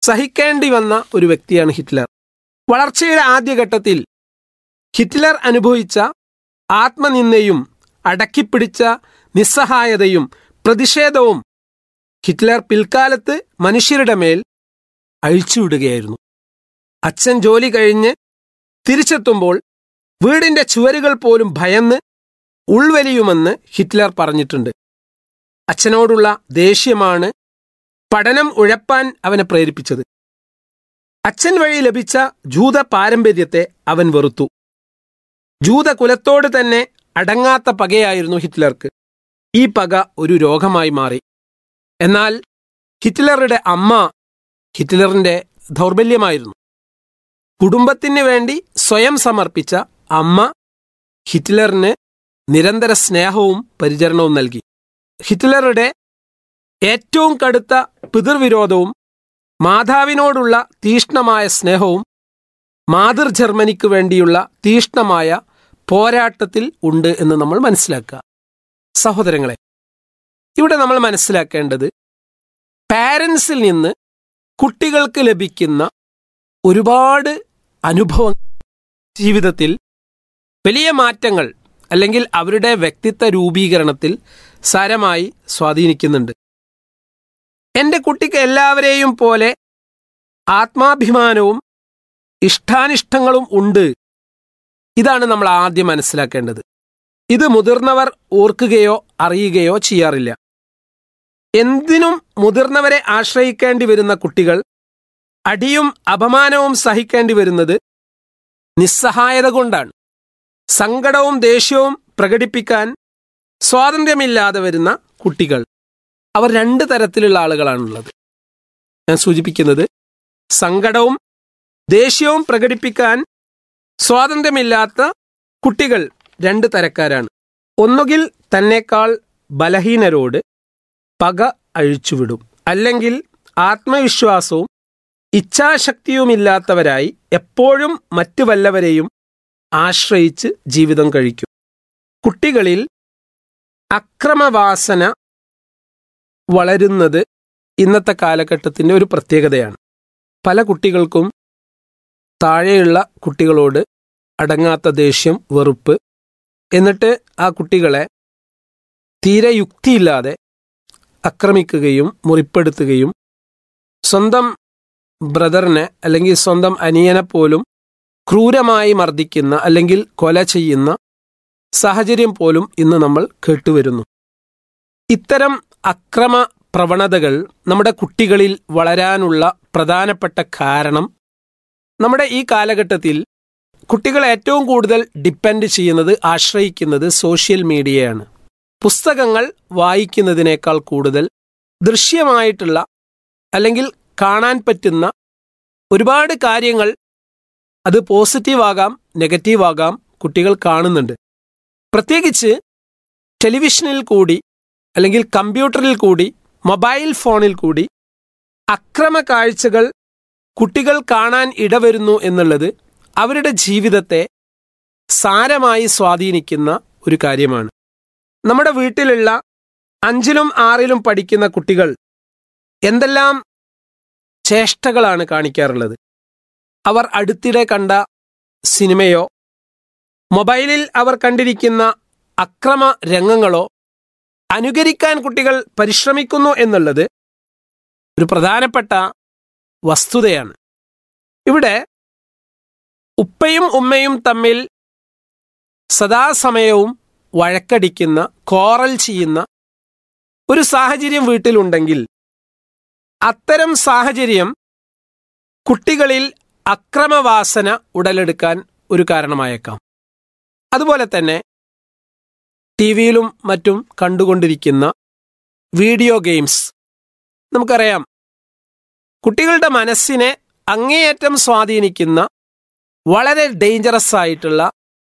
സഹിക്കേണ്ടി വന്ന ഒരു വ്യക്തിയാണ് ഹിറ്റ്ലർ വളർച്ചയുടെ ആദ്യഘട്ടത്തിൽ ഹിറ്റ്ലർ അനുഭവിച്ച ആത്മനിന്ദയും അടക്കിപ്പിടിച്ച നിസ്സഹായതയും പ്രതിഷേധവും ഹിറ്റ്ലർ പിൽക്കാലത്ത് മനുഷ്യരുടെ മേൽ അഴിച്ചുവിടുകയായിരുന്നു അച്ഛൻ ജോലി കഴിഞ്ഞ് തിരിച്ചെത്തുമ്പോൾ വീടിന്റെ ചുവരുകൾ പോലും ഭയന്ന് ഉൾവലിയുമെന്ന് ഹിറ്റ്ലർ പറഞ്ഞിട്ടുണ്ട് അച്ഛനോടുള്ള ദേഷ്യമാണ് പഠനം ഉഴപ്പാൻ അവനെ പ്രേരിപ്പിച്ചത് അച്ഛൻ വഴി ലഭിച്ച ജൂത പാരമ്പര്യത്തെ അവൻ വെറുത്തു ജൂത കുലത്തോട് തന്നെ അടങ്ങാത്ത പകയായിരുന്നു ഹിറ്റ്ലർക്ക് ഈ പക ഒരു രോഗമായി മാറി എന്നാൽ ഹിറ്റ്ലറുടെ അമ്മ ഹിറ്റ്ലറിന്റെ ദൗർബല്യമായിരുന്നു കുടുംബത്തിന് വേണ്ടി സ്വയം സമർപ്പിച്ച അമ്മ ഹിറ്റ്ലറിന് നിരന്തര സ്നേഹവും പരിചരണവും നൽകി ഹിറ്റ്ലറുടെ ഏറ്റവും കടുത്ത പിതൃവിരോധവും മാതാവിനോടുള്ള തീഷ്ണമായ സ്നേഹവും മാതൃ ജർമ്മനിക്ക് വേണ്ടിയുള്ള തീഷ്ണമായ പോരാട്ടത്തിൽ ഉണ്ട് എന്ന് നമ്മൾ മനസ്സിലാക്കുക സഹോദരങ്ങളെ ഇവിടെ നമ്മൾ മനസ്സിലാക്കേണ്ടത് പാരൻസിൽ നിന്ന് കുട്ടികൾക്ക് ലഭിക്കുന്ന ഒരുപാട് അനുഭവം ജീവിതത്തിൽ വലിയ മാറ്റങ്ങൾ അല്ലെങ്കിൽ അവരുടെ വ്യക്തിത്വ രൂപീകരണത്തിൽ സാരമായി സ്വാധീനിക്കുന്നുണ്ട് എൻ്റെ കുട്ടിക്ക് എല്ലാവരെയും പോലെ ആത്മാഭിമാനവും ഇഷ്ടാനിഷ്ടങ്ങളും ഉണ്ട് ഇതാണ് നമ്മൾ ആദ്യം മനസ്സിലാക്കേണ്ടത് ഇത് മുതിർന്നവർ ഓർക്കുകയോ അറിയുകയോ ചെയ്യാറില്ല എന്തിനും മുതിർന്നവരെ ആശ്രയിക്കേണ്ടി വരുന്ന കുട്ടികൾ അടിയും അപമാനവും സഹിക്കേണ്ടി വരുന്നത് നിസ്സഹായത കൊണ്ടാണ് സങ്കടവും ദേഷ്യവും പ്രകടിപ്പിക്കാൻ സ്വാതന്ത്ര്യമില്ലാതെ വരുന്ന കുട്ടികൾ അവർ രണ്ട് തരത്തിലുള്ള ആളുകളാണുള്ളത് ഞാൻ സൂചിപ്പിക്കുന്നത് സങ്കടവും ദേഷ്യവും പ്രകടിപ്പിക്കാൻ സ്വാതന്ത്ര്യമില്ലാത്ത കുട്ടികൾ രണ്ട് തരക്കാരാണ് ഒന്നുകിൽ തന്നെക്കാൾ ബലഹീനരോട് പക അഴിച്ചുവിടും അല്ലെങ്കിൽ ആത്മവിശ്വാസവും ഇച്ഛാശക്തിയുമില്ലാത്തവരായി എപ്പോഴും മറ്റു വല്ലവരെയും ആശ്രയിച്ച് ജീവിതം കഴിക്കും കുട്ടികളിൽ അക്രമവാസന വളരുന്നത് ഇന്നത്തെ കാലഘട്ടത്തിൻ്റെ ഒരു പ്രത്യേകതയാണ് പല കുട്ടികൾക്കും താഴെയുള്ള കുട്ടികളോട് അടങ്ങാത്ത ദേഷ്യം വെറുപ്പ് എന്നിട്ട് ആ കുട്ടികളെ തീരെ യുക്തിയില്ലാതെ ആക്രമിക്കുകയും മുറിപ്പെടുത്തുകയും സ്വന്തം ബ്രദറിനെ അല്ലെങ്കിൽ സ്വന്തം അനിയനെ പോലും ക്രൂരമായി മർദ്ദിക്കുന്ന അല്ലെങ്കിൽ കൊല ചെയ്യുന്ന സാഹചര്യം പോലും ഇന്ന് നമ്മൾ കേട്ടുവരുന്നു ഇത്തരം അക്രമ പ്രവണതകൾ നമ്മുടെ കുട്ടികളിൽ വളരാനുള്ള പ്രധാനപ്പെട്ട കാരണം നമ്മുടെ ഈ കാലഘട്ടത്തിൽ കുട്ടികൾ ഏറ്റവും കൂടുതൽ ഡിപ്പെൻഡ് ചെയ്യുന്നത് ആശ്രയിക്കുന്നത് സോഷ്യൽ മീഡിയയാണ് പുസ്തകങ്ങൾ വായിക്കുന്നതിനേക്കാൾ കൂടുതൽ ദൃശ്യമായിട്ടുള്ള അല്ലെങ്കിൽ കാണാൻ പറ്റുന്ന ഒരുപാട് കാര്യങ്ങൾ അത് പോസിറ്റീവ് ആകാം നെഗറ്റീവ് ആകാം കുട്ടികൾ കാണുന്നുണ്ട് പ്രത്യേകിച്ച് ടെലിവിഷനിൽ കൂടി അല്ലെങ്കിൽ കമ്പ്യൂട്ടറിൽ കൂടി മൊബൈൽ ഫോണിൽ കൂടി അക്രമ കാഴ്ചകൾ കുട്ടികൾ കാണാൻ ഇടവരുന്നു എന്നുള്ളത് അവരുടെ ജീവിതത്തെ സാരമായി സ്വാധീനിക്കുന്ന ഒരു കാര്യമാണ് നമ്മുടെ വീട്ടിലുള്ള അഞ്ചിലും ആറിലും പഠിക്കുന്ന കുട്ടികൾ എന്തെല്ലാം ചേഷ്ടകളാണ് കാണിക്കാറുള്ളത് അവർ അടുത്തിടെ കണ്ട സിനിമയോ മൊബൈലിൽ അവർ കണ്ടിരിക്കുന്ന അക്രമ രംഗങ്ങളോ അനുകരിക്കാൻ കുട്ടികൾ പരിശ്രമിക്കുന്നു എന്നുള്ളത് ഒരു പ്രധാനപ്പെട്ട വസ്തുതയാണ് ഇവിടെ ഉപ്പയും ഉമ്മയും തമ്മിൽ സദാസമയവും വഴക്കടിക്കുന്ന കോറൽ ചെയ്യുന്ന ഒരു സാഹചര്യം വീട്ടിലുണ്ടെങ്കിൽ അത്തരം സാഹചര്യം കുട്ടികളിൽ അക്രമവാസന ഉടലെടുക്കാൻ ഒരു കാരണമായേക്കാം അതുപോലെ തന്നെ ടി വിയിലും മറ്റും കണ്ടുകൊണ്ടിരിക്കുന്ന വീഡിയോ ഗെയിംസ് നമുക്കറിയാം കുട്ടികളുടെ മനസ്സിനെ അങ്ങേയറ്റം സ്വാധീനിക്കുന്ന വളരെ ഡേഞ്ചറസ് ആയിട്ടുള്ള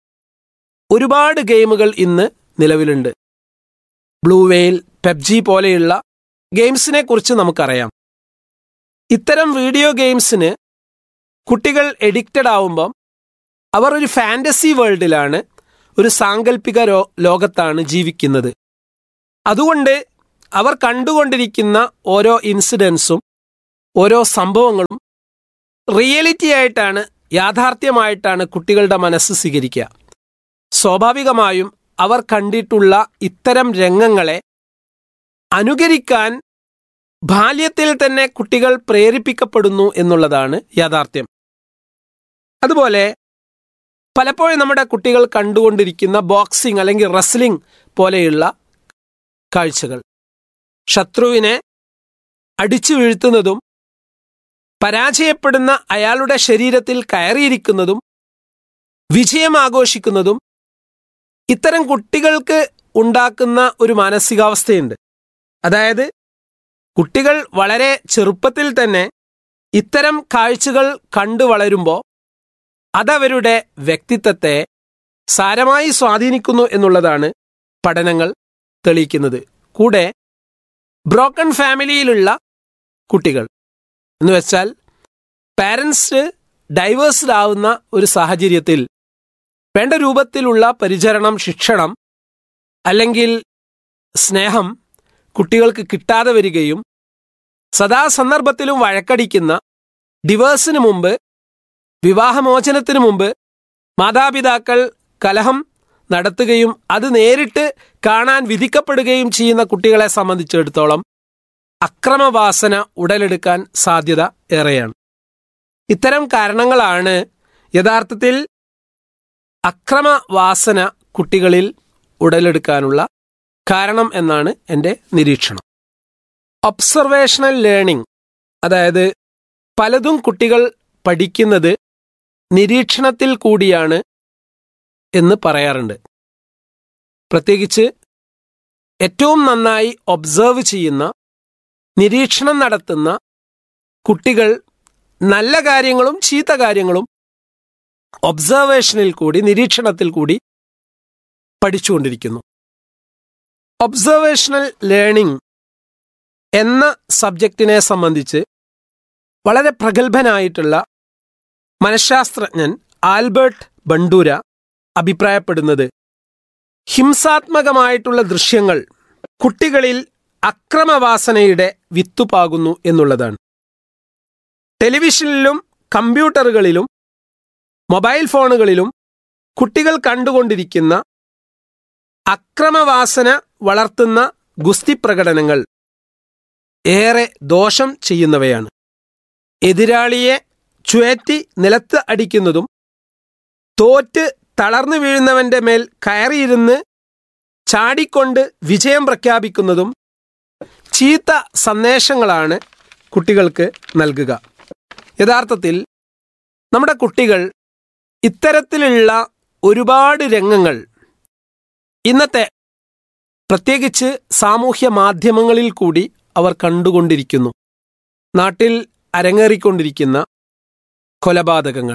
ഒരുപാട് ഗെയിമുകൾ ഇന്ന് നിലവിലുണ്ട് ബ്ലൂ വെയിൽ പെബ്ജി പോലെയുള്ള ഗെയിംസിനെ കുറിച്ച് നമുക്കറിയാം ഇത്തരം വീഡിയോ ഗെയിംസിന് കുട്ടികൾ എഡിക്റ്റഡ് ആവുമ്പം അവർ ഒരു ഫാൻറ്റസി വേൾഡിലാണ് ഒരു സാങ്കല്പിക രോ ലോകത്താണ് ജീവിക്കുന്നത് അതുകൊണ്ട് അവർ കണ്ടുകൊണ്ടിരിക്കുന്ന ഓരോ ഇൻസിഡൻസും ഓരോ സംഭവങ്ങളും റിയലിറ്റി ആയിട്ടാണ് യാഥാർത്ഥ്യമായിട്ടാണ് കുട്ടികളുടെ മനസ്സ് സ്വീകരിക്കുക സ്വാഭാവികമായും അവർ കണ്ടിട്ടുള്ള ഇത്തരം രംഗങ്ങളെ അനുകരിക്കാൻ ബാല്യത്തിൽ തന്നെ കുട്ടികൾ പ്രേരിപ്പിക്കപ്പെടുന്നു എന്നുള്ളതാണ് യാഥാർത്ഥ്യം അതുപോലെ പലപ്പോഴും നമ്മുടെ കുട്ടികൾ കണ്ടുകൊണ്ടിരിക്കുന്ന ബോക്സിംഗ് അല്ലെങ്കിൽ റെസ്ലിംഗ് പോലെയുള്ള കാഴ്ചകൾ ശത്രുവിനെ അടിച്ചു വീഴ്ത്തുന്നതും പരാജയപ്പെടുന്ന അയാളുടെ ശരീരത്തിൽ കയറിയിരിക്കുന്നതും വിജയം ആഘോഷിക്കുന്നതും ഇത്തരം കുട്ടികൾക്ക് ഉണ്ടാക്കുന്ന ഒരു മാനസികാവസ്ഥയുണ്ട് അതായത് കുട്ടികൾ വളരെ ചെറുപ്പത്തിൽ തന്നെ ഇത്തരം കാഴ്ചകൾ കണ്ടു വളരുമ്പോൾ അതവരുടെ വ്യക്തിത്വത്തെ സാരമായി സ്വാധീനിക്കുന്നു എന്നുള്ളതാണ് പഠനങ്ങൾ തെളിയിക്കുന്നത് കൂടെ ബ്രോക്കൺ ഫാമിലിയിലുള്ള കുട്ടികൾ എന്ന് വെച്ചാൽ പാരൻസ് ഡൈവേഴ്സ്ഡ് ആവുന്ന ഒരു സാഹചര്യത്തിൽ വേണ്ട രൂപത്തിലുള്ള പരിചരണം ശിക്ഷണം അല്ലെങ്കിൽ സ്നേഹം കുട്ടികൾക്ക് കിട്ടാതെ വരികയും സദാസന്ദർഭത്തിലും വഴക്കടിക്കുന്ന ഡിവേഴ്സിന് മുമ്പ് വിവാഹമോചനത്തിനു മുമ്പ് മാതാപിതാക്കൾ കലഹം നടത്തുകയും അത് നേരിട്ട് കാണാൻ വിധിക്കപ്പെടുകയും ചെയ്യുന്ന കുട്ടികളെ സംബന്ധിച്ചിടത്തോളം അക്രമവാസന ഉടലെടുക്കാൻ സാധ്യത ഏറെയാണ് ഇത്തരം കാരണങ്ങളാണ് യഥാർത്ഥത്തിൽ അക്രമവാസന കുട്ടികളിൽ ഉടലെടുക്കാനുള്ള കാരണം എന്നാണ് എൻ്റെ നിരീക്ഷണം ഒബ്സർവേഷണൽ ലേണിംഗ് അതായത് പലതും കുട്ടികൾ പഠിക്കുന്നത് നിരീക്ഷണത്തിൽ കൂടിയാണ് എന്ന് പറയാറുണ്ട് പ്രത്യേകിച്ച് ഏറ്റവും നന്നായി ഒബ്സർവ് ചെയ്യുന്ന നിരീക്ഷണം നടത്തുന്ന കുട്ടികൾ നല്ല കാര്യങ്ങളും ചീത്ത കാര്യങ്ങളും ഒബ്സർവേഷനിൽ കൂടി നിരീക്ഷണത്തിൽ കൂടി പഠിച്ചുകൊണ്ടിരിക്കുന്നു ഒബ്സർവേഷണൽ ലേണിംഗ് എന്ന സബ്ജക്റ്റിനെ സംബന്ധിച്ച് വളരെ പ്രഗത്ഭനായിട്ടുള്ള മനഃശാസ്ത്രജ്ഞൻ ആൽബർട്ട് ബണ്ടൂര അഭിപ്രായപ്പെടുന്നത് ഹിംസാത്മകമായിട്ടുള്ള ദൃശ്യങ്ങൾ കുട്ടികളിൽ അക്രമവാസനയുടെ വിത്തുപാകുന്നു എന്നുള്ളതാണ് ടെലിവിഷനിലും കമ്പ്യൂട്ടറുകളിലും മൊബൈൽ ഫോണുകളിലും കുട്ടികൾ കണ്ടുകൊണ്ടിരിക്കുന്ന അക്രമവാസന വളർത്തുന്ന ഗുസ്തി പ്രകടനങ്ങൾ ഏറെ ദോഷം ചെയ്യുന്നവയാണ് എതിരാളിയെ ചുഴറ്റി നിലത്ത് അടിക്കുന്നതും തോറ്റ് തളർന്നു വീഴുന്നവന്റെ മേൽ കയറിയിരുന്ന് ചാടിക്കൊണ്ട് വിജയം പ്രഖ്യാപിക്കുന്നതും ചീത്ത സന്ദേശങ്ങളാണ് കുട്ടികൾക്ക് നൽകുക യഥാർത്ഥത്തിൽ നമ്മുടെ കുട്ടികൾ ഇത്തരത്തിലുള്ള ഒരുപാട് രംഗങ്ങൾ ഇന്നത്തെ പ്രത്യേകിച്ച് സാമൂഹ്യ മാധ്യമങ്ങളിൽ കൂടി അവർ കണ്ടുകൊണ്ടിരിക്കുന്നു നാട്ടിൽ അരങ്ങേറിക്കൊണ്ടിരിക്കുന്ന കൊലപാതകങ്ങൾ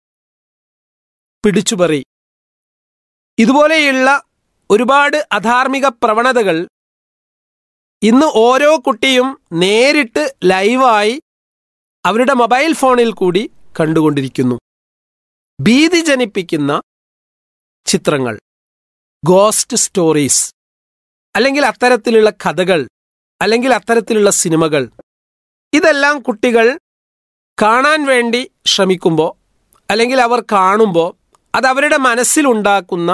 പിടിച്ചുപറി ഇതുപോലെയുള്ള ഒരുപാട് അധാർമിക പ്രവണതകൾ ഇന്ന് ഓരോ കുട്ടിയും നേരിട്ട് ലൈവായി അവരുടെ മൊബൈൽ ഫോണിൽ കൂടി കണ്ടുകൊണ്ടിരിക്കുന്നു ഭീതി ജനിപ്പിക്കുന്ന ചിത്രങ്ങൾ ഗോസ്റ്റ് സ്റ്റോറീസ് അല്ലെങ്കിൽ അത്തരത്തിലുള്ള കഥകൾ അല്ലെങ്കിൽ അത്തരത്തിലുള്ള സിനിമകൾ ഇതെല്ലാം കുട്ടികൾ കാണാൻ വേണ്ടി ശ്രമിക്കുമ്പോൾ അല്ലെങ്കിൽ അവർ കാണുമ്പോൾ അത് അവരുടെ മനസ്സിലുണ്ടാക്കുന്ന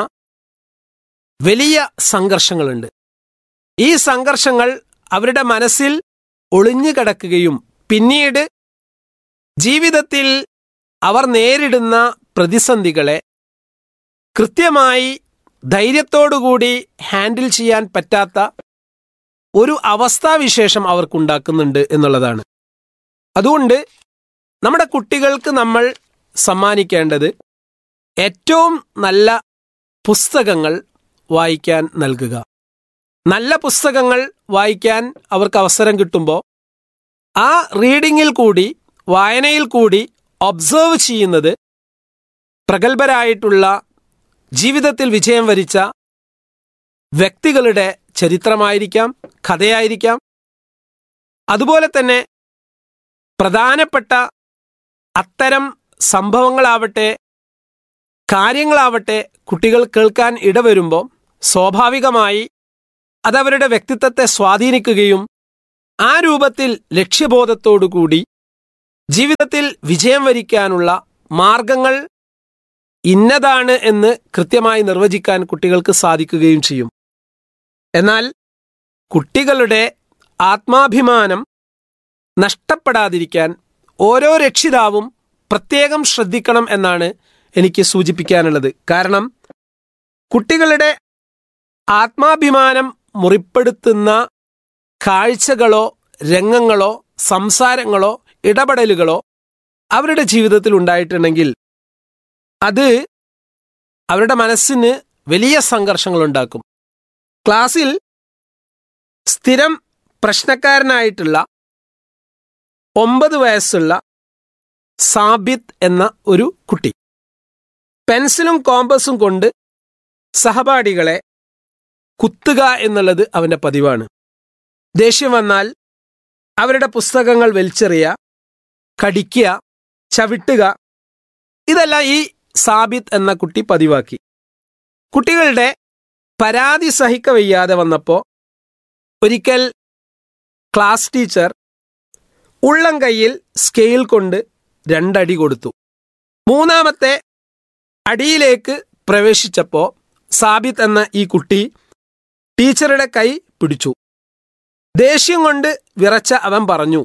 വലിയ സംഘർഷങ്ങളുണ്ട് ഈ സംഘർഷങ്ങൾ അവരുടെ മനസ്സിൽ ഒളിഞ്ഞു കിടക്കുകയും പിന്നീട് ജീവിതത്തിൽ അവർ നേരിടുന്ന പ്രതിസന്ധികളെ കൃത്യമായി ധൈര്യത്തോടുകൂടി ഹാൻഡിൽ ചെയ്യാൻ പറ്റാത്ത ഒരു അവസ്ഥാവിശേഷം അവർക്കുണ്ടാക്കുന്നുണ്ട് എന്നുള്ളതാണ് അതുകൊണ്ട് നമ്മുടെ കുട്ടികൾക്ക് നമ്മൾ സമ്മാനിക്കേണ്ടത് ഏറ്റവും നല്ല പുസ്തകങ്ങൾ വായിക്കാൻ നൽകുക നല്ല പുസ്തകങ്ങൾ വായിക്കാൻ അവർക്ക് അവസരം കിട്ടുമ്പോൾ ആ റീഡിങ്ങിൽ കൂടി വായനയിൽ കൂടി ഒബ്സർവ് ചെയ്യുന്നത് പ്രഗത്ഭരായിട്ടുള്ള ജീവിതത്തിൽ വിജയം വരിച്ച വ്യക്തികളുടെ ചരിത്രമായിരിക്കാം കഥയായിരിക്കാം അതുപോലെ തന്നെ പ്രധാനപ്പെട്ട അത്തരം സംഭവങ്ങളാവട്ടെ കാര്യങ്ങളാവട്ടെ കുട്ടികൾ കേൾക്കാൻ ഇടവരുമ്പോൾ സ്വാഭാവികമായി അതവരുടെ വ്യക്തിത്വത്തെ സ്വാധീനിക്കുകയും ആ രൂപത്തിൽ ലക്ഷ്യബോധത്തോടുകൂടി ജീവിതത്തിൽ വിജയം വരിക്കാനുള്ള മാർഗങ്ങൾ ഇന്നതാണ് എന്ന് കൃത്യമായി നിർവചിക്കാൻ കുട്ടികൾക്ക് സാധിക്കുകയും ചെയ്യും എന്നാൽ കുട്ടികളുടെ ആത്മാഭിമാനം നഷ്ടപ്പെടാതിരിക്കാൻ ഓരോ രക്ഷിതാവും പ്രത്യേകം ശ്രദ്ധിക്കണം എന്നാണ് എനിക്ക് സൂചിപ്പിക്കാനുള്ളത് കാരണം കുട്ടികളുടെ ആത്മാഭിമാനം മുറിപ്പെടുത്തുന്ന കാഴ്ചകളോ രംഗങ്ങളോ സംസാരങ്ങളോ ഇടപെടലുകളോ അവരുടെ ജീവിതത്തിൽ ഉണ്ടായിട്ടുണ്ടെങ്കിൽ അത് അവരുടെ മനസ്സിന് വലിയ സംഘർഷങ്ങൾ ഉണ്ടാക്കും ക്ലാസ്സിൽ സ്ഥിരം പ്രശ്നക്കാരനായിട്ടുള്ള ഒമ്പത് വയസ്സുള്ള സാബിത്ത് എന്ന ഒരു കുട്ടി പെൻസിലും കോമ്പസും കൊണ്ട് സഹപാഠികളെ കുത്തുക എന്നുള്ളത് അവന്റെ പതിവാണ് ദേഷ്യം വന്നാൽ അവരുടെ പുസ്തകങ്ങൾ വലിച്ചെറിയുക കടിക്കുക ചവിട്ടുക ഇതെല്ലാം ഈ സാബിത്ത് എന്ന കുട്ടി പതിവാക്കി കുട്ടികളുടെ പരാതി സഹിക്കവയ്യാതെ വന്നപ്പോൾ ഒരിക്കൽ ക്ലാസ് ടീച്ചർ ഉള്ളം കൈയിൽ സ്കെയിൽ കൊണ്ട് രണ്ടടി കൊടുത്തു മൂന്നാമത്തെ അടിയിലേക്ക് പ്രവേശിച്ചപ്പോൾ സാബിത്ത് എന്ന ഈ കുട്ടി ടീച്ചറുടെ കൈ പിടിച്ചു ദേഷ്യം കൊണ്ട് വിറച്ച അവൻ പറഞ്ഞു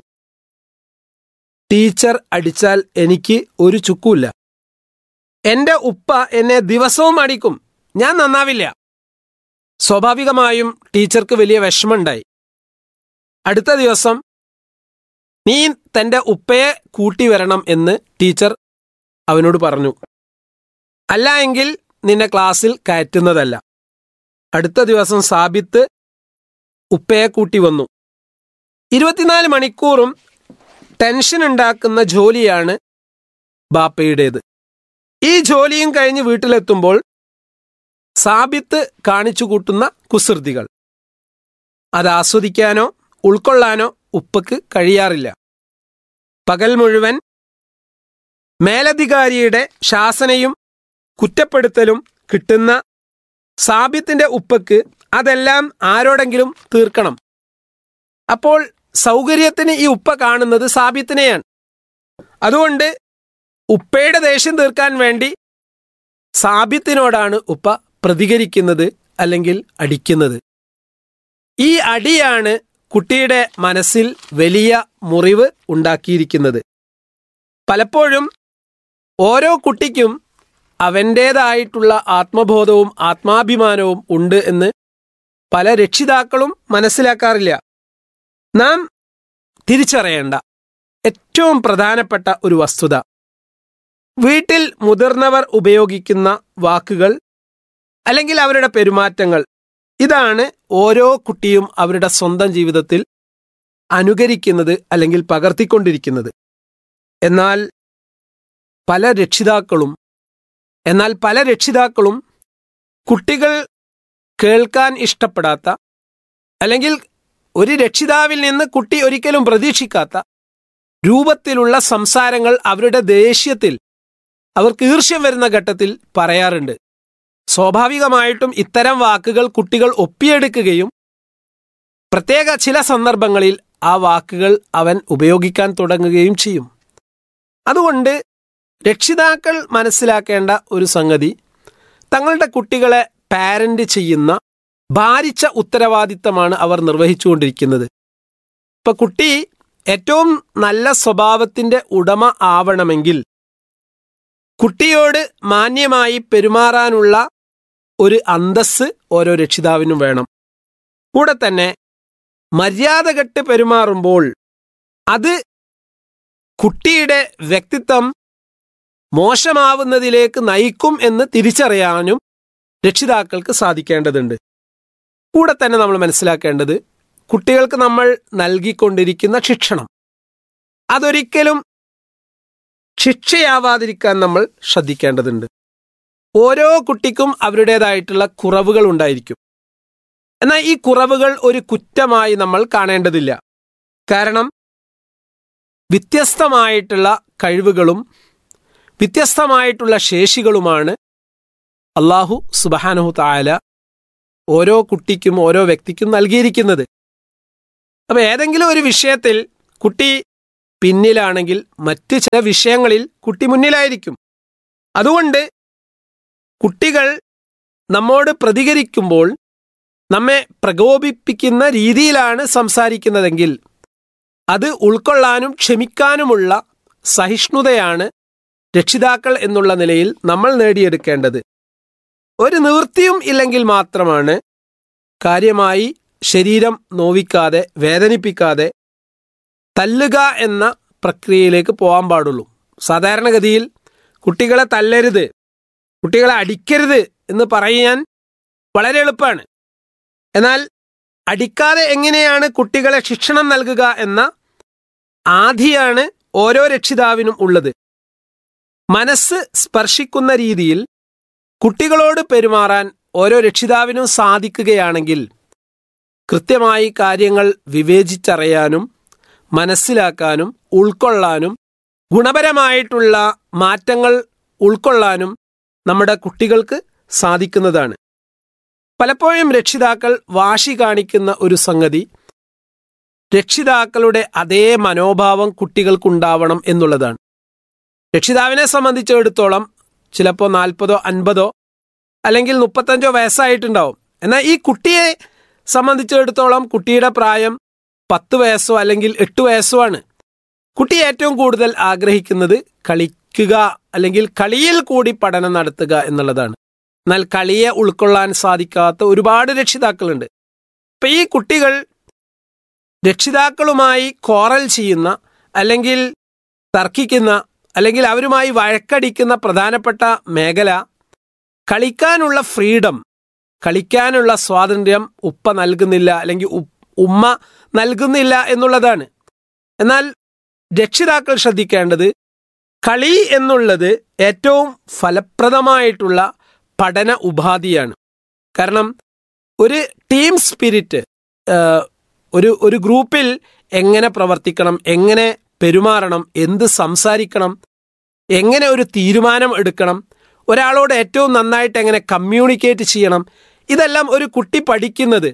ടീച്ചർ അടിച്ചാൽ എനിക്ക് ഒരു ചുക്കുമില്ല എന്റെ ഉപ്പ എന്നെ ദിവസവും അടിക്കും ഞാൻ നന്നാവില്ല സ്വാഭാവികമായും ടീച്ചർക്ക് വലിയ വിഷമമുണ്ടായി അടുത്ത ദിവസം നീ തന്റെ ഉപ്പയെ കൂട്ടി വരണം എന്ന് ടീച്ചർ അവനോട് പറഞ്ഞു അല്ല എങ്കിൽ നിന്നെ ക്ലാസ്സിൽ കയറ്റുന്നതല്ല അടുത്ത ദിവസം സാബിത്ത് ഉപ്പയെ കൂട്ടി വന്നു ഇരുപത്തിനാല് മണിക്കൂറും ടെൻഷൻ ഉണ്ടാക്കുന്ന ജോലിയാണ് ബാപ്പയുടേത് ഈ ജോലിയും കഴിഞ്ഞ് വീട്ടിലെത്തുമ്പോൾ സാബിത്ത് കാണിച്ചു കൂട്ടുന്ന കുസൃതികൾ അത് ആസ്വദിക്കാനോ ഉൾക്കൊള്ളാനോ ഉപ്പക്ക് കഴിയാറില്ല പകൽ മുഴുവൻ മേലധികാരിയുടെ ശാസനയും കുറ്റപ്പെടുത്തലും കിട്ടുന്ന സാബിത്തിന്റെ ഉപ്പക്ക് അതെല്ലാം ആരോടെങ്കിലും തീർക്കണം അപ്പോൾ സൗകര്യത്തിന് ഈ ഉപ്പ കാണുന്നത് സാബിത്തിനെയാണ് അതുകൊണ്ട് ഉപ്പയുടെ ദേഷ്യം തീർക്കാൻ വേണ്ടി സാബിത്തിനോടാണ് ഉപ്പ പ്രതികരിക്കുന്നത് അല്ലെങ്കിൽ അടിക്കുന്നത് ഈ അടിയാണ് കുട്ടിയുടെ മനസ്സിൽ വലിയ മുറിവ് ഉണ്ടാക്കിയിരിക്കുന്നത് പലപ്പോഴും ഓരോ കുട്ടിക്കും അവൻ്റേതായിട്ടുള്ള ആത്മബോധവും ആത്മാഭിമാനവും ഉണ്ട് എന്ന് പല രക്ഷിതാക്കളും മനസ്സിലാക്കാറില്ല നാം തിരിച്ചറിയേണ്ട ഏറ്റവും പ്രധാനപ്പെട്ട ഒരു വസ്തുത വീട്ടിൽ മുതിർന്നവർ ഉപയോഗിക്കുന്ന വാക്കുകൾ അല്ലെങ്കിൽ അവരുടെ പെരുമാറ്റങ്ങൾ ഇതാണ് ഓരോ കുട്ടിയും അവരുടെ സ്വന്തം ജീവിതത്തിൽ അനുകരിക്കുന്നത് അല്ലെങ്കിൽ പകർത്തിക്കൊണ്ടിരിക്കുന്നത് എന്നാൽ പല രക്ഷിതാക്കളും എന്നാൽ പല രക്ഷിതാക്കളും കുട്ടികൾ കേൾക്കാൻ ഇഷ്ടപ്പെടാത്ത അല്ലെങ്കിൽ ഒരു രക്ഷിതാവിൽ നിന്ന് കുട്ടി ഒരിക്കലും പ്രതീക്ഷിക്കാത്ത രൂപത്തിലുള്ള സംസാരങ്ങൾ അവരുടെ ദേഷ്യത്തിൽ അവർക്ക് ഈർഷ്യം വരുന്ന ഘട്ടത്തിൽ പറയാറുണ്ട് സ്വാഭാവികമായിട്ടും ഇത്തരം വാക്കുകൾ കുട്ടികൾ ഒപ്പിയെടുക്കുകയും പ്രത്യേക ചില സന്ദർഭങ്ങളിൽ ആ വാക്കുകൾ അവൻ ഉപയോഗിക്കാൻ തുടങ്ങുകയും ചെയ്യും അതുകൊണ്ട് രക്ഷിതാക്കൾ മനസ്സിലാക്കേണ്ട ഒരു സംഗതി തങ്ങളുടെ കുട്ടികളെ പാരന്റ് ചെയ്യുന്ന ഭാരിച്ച ഉത്തരവാദിത്തമാണ് അവർ നിർവഹിച്ചുകൊണ്ടിരിക്കുന്നത് ഇപ്പൊ കുട്ടി ഏറ്റവും നല്ല സ്വഭാവത്തിന്റെ ഉടമ ആവണമെങ്കിൽ കുട്ടിയോട് മാന്യമായി പെരുമാറാനുള്ള ഒരു അന്തസ് ഓരോ രക്ഷിതാവിനും വേണം കൂടെ തന്നെ മര്യാദ കെട്ട് പെരുമാറുമ്പോൾ അത് കുട്ടിയുടെ വ്യക്തിത്വം മോശമാവുന്നതിലേക്ക് നയിക്കും എന്ന് തിരിച്ചറിയാനും രക്ഷിതാക്കൾക്ക് സാധിക്കേണ്ടതുണ്ട് കൂടെ തന്നെ നമ്മൾ മനസ്സിലാക്കേണ്ടത് കുട്ടികൾക്ക് നമ്മൾ നൽകിക്കൊണ്ടിരിക്കുന്ന ശിക്ഷണം അതൊരിക്കലും ശിക്ഷയാവാതിരിക്കാൻ നമ്മൾ ശ്രദ്ധിക്കേണ്ടതുണ്ട് ഓരോ കുട്ടിക്കും അവരുടേതായിട്ടുള്ള കുറവുകൾ ഉണ്ടായിരിക്കും എന്നാൽ ഈ കുറവുകൾ ഒരു കുറ്റമായി നമ്മൾ കാണേണ്ടതില്ല കാരണം വ്യത്യസ്തമായിട്ടുള്ള കഴിവുകളും വ്യത്യസ്തമായിട്ടുള്ള ശേഷികളുമാണ് അള്ളാഹു സുബാനഹു താല ഓരോ കുട്ടിക്കും ഓരോ വ്യക്തിക്കും നൽകിയിരിക്കുന്നത് അപ്പോൾ ഏതെങ്കിലും ഒരു വിഷയത്തിൽ കുട്ടി പിന്നിലാണെങ്കിൽ മറ്റ് ചില വിഷയങ്ങളിൽ കുട്ടി മുന്നിലായിരിക്കും അതുകൊണ്ട് കുട്ടികൾ നമ്മോട് പ്രതികരിക്കുമ്പോൾ നമ്മെ പ്രകോപിപ്പിക്കുന്ന രീതിയിലാണ് സംസാരിക്കുന്നതെങ്കിൽ അത് ഉൾക്കൊള്ളാനും ക്ഷമിക്കാനുമുള്ള സഹിഷ്ണുതയാണ് രക്ഷിതാക്കൾ എന്നുള്ള നിലയിൽ നമ്മൾ നേടിയെടുക്കേണ്ടത് ഒരു നിവൃത്തിയും ഇല്ലെങ്കിൽ മാത്രമാണ് കാര്യമായി ശരീരം നോവിക്കാതെ വേദനിപ്പിക്കാതെ തല്ലുക എന്ന പ്രക്രിയയിലേക്ക് പോകാൻ പാടുള്ളൂ സാധാരണഗതിയിൽ കുട്ടികളെ തല്ലരുത് കുട്ടികളെ അടിക്കരുത് എന്ന് പറയാൻ വളരെ എളുപ്പമാണ് എന്നാൽ അടിക്കാതെ എങ്ങനെയാണ് കുട്ടികളെ ശിക്ഷണം നൽകുക എന്ന ആധിയാണ് ഓരോ രക്ഷിതാവിനും ഉള്ളത് മനസ്സ് സ്പർശിക്കുന്ന രീതിയിൽ കുട്ടികളോട് പെരുമാറാൻ ഓരോ രക്ഷിതാവിനും സാധിക്കുകയാണെങ്കിൽ കൃത്യമായി കാര്യങ്ങൾ വിവേചിച്ചറിയാനും മനസ്സിലാക്കാനും ഉൾക്കൊള്ളാനും ഗുണപരമായിട്ടുള്ള മാറ്റങ്ങൾ ഉൾക്കൊള്ളാനും നമ്മുടെ കുട്ടികൾക്ക് സാധിക്കുന്നതാണ് പലപ്പോഴും രക്ഷിതാക്കൾ വാശി കാണിക്കുന്ന ഒരു സംഗതി രക്ഷിതാക്കളുടെ അതേ മനോഭാവം കുട്ടികൾക്കുണ്ടാവണം എന്നുള്ളതാണ് രക്ഷിതാവിനെ സംബന്ധിച്ചിടത്തോളം ചിലപ്പോൾ നാൽപ്പതോ അൻപതോ അല്ലെങ്കിൽ മുപ്പത്തഞ്ചോ വയസ്സായിട്ടുണ്ടാവും എന്നാൽ ഈ കുട്ടിയെ സംബന്ധിച്ചിടത്തോളം കുട്ടിയുടെ പ്രായം പത്ത് വയസ്സോ അല്ലെങ്കിൽ എട്ട് വയസ്സോ ആണ് കുട്ടി ഏറ്റവും കൂടുതൽ ആഗ്രഹിക്കുന്നത് കളിക്കുക അല്ലെങ്കിൽ കളിയിൽ കൂടി പഠനം നടത്തുക എന്നുള്ളതാണ് എന്നാൽ കളിയെ ഉൾക്കൊള്ളാൻ സാധിക്കാത്ത ഒരുപാട് രക്ഷിതാക്കളുണ്ട് അപ്പൊ ഈ കുട്ടികൾ രക്ഷിതാക്കളുമായി കോറൽ ചെയ്യുന്ന അല്ലെങ്കിൽ തർക്കിക്കുന്ന അല്ലെങ്കിൽ അവരുമായി വഴക്കടിക്കുന്ന പ്രധാനപ്പെട്ട മേഖല കളിക്കാനുള്ള ഫ്രീഡം കളിക്കാനുള്ള സ്വാതന്ത്ര്യം ഉപ്പ നൽകുന്നില്ല അല്ലെങ്കിൽ ഉമ്മ നൽകുന്നില്ല എന്നുള്ളതാണ് എന്നാൽ രക്ഷിതാക്കൾ ശ്രദ്ധിക്കേണ്ടത് കളി എന്നുള്ളത് ഏറ്റവും ഫലപ്രദമായിട്ടുള്ള പഠന ഉപാധിയാണ് കാരണം ഒരു ടീം സ്പിരിറ്റ് ഒരു ഒരു ഗ്രൂപ്പിൽ എങ്ങനെ പ്രവർത്തിക്കണം എങ്ങനെ പെരുമാറണം എന്ത് സംസാരിക്കണം എങ്ങനെ ഒരു തീരുമാനം എടുക്കണം ഒരാളോട് ഏറ്റവും നന്നായിട്ട് എങ്ങനെ കമ്മ്യൂണിക്കേറ്റ് ചെയ്യണം ഇതെല്ലാം ഒരു കുട്ടി പഠിക്കുന്നത്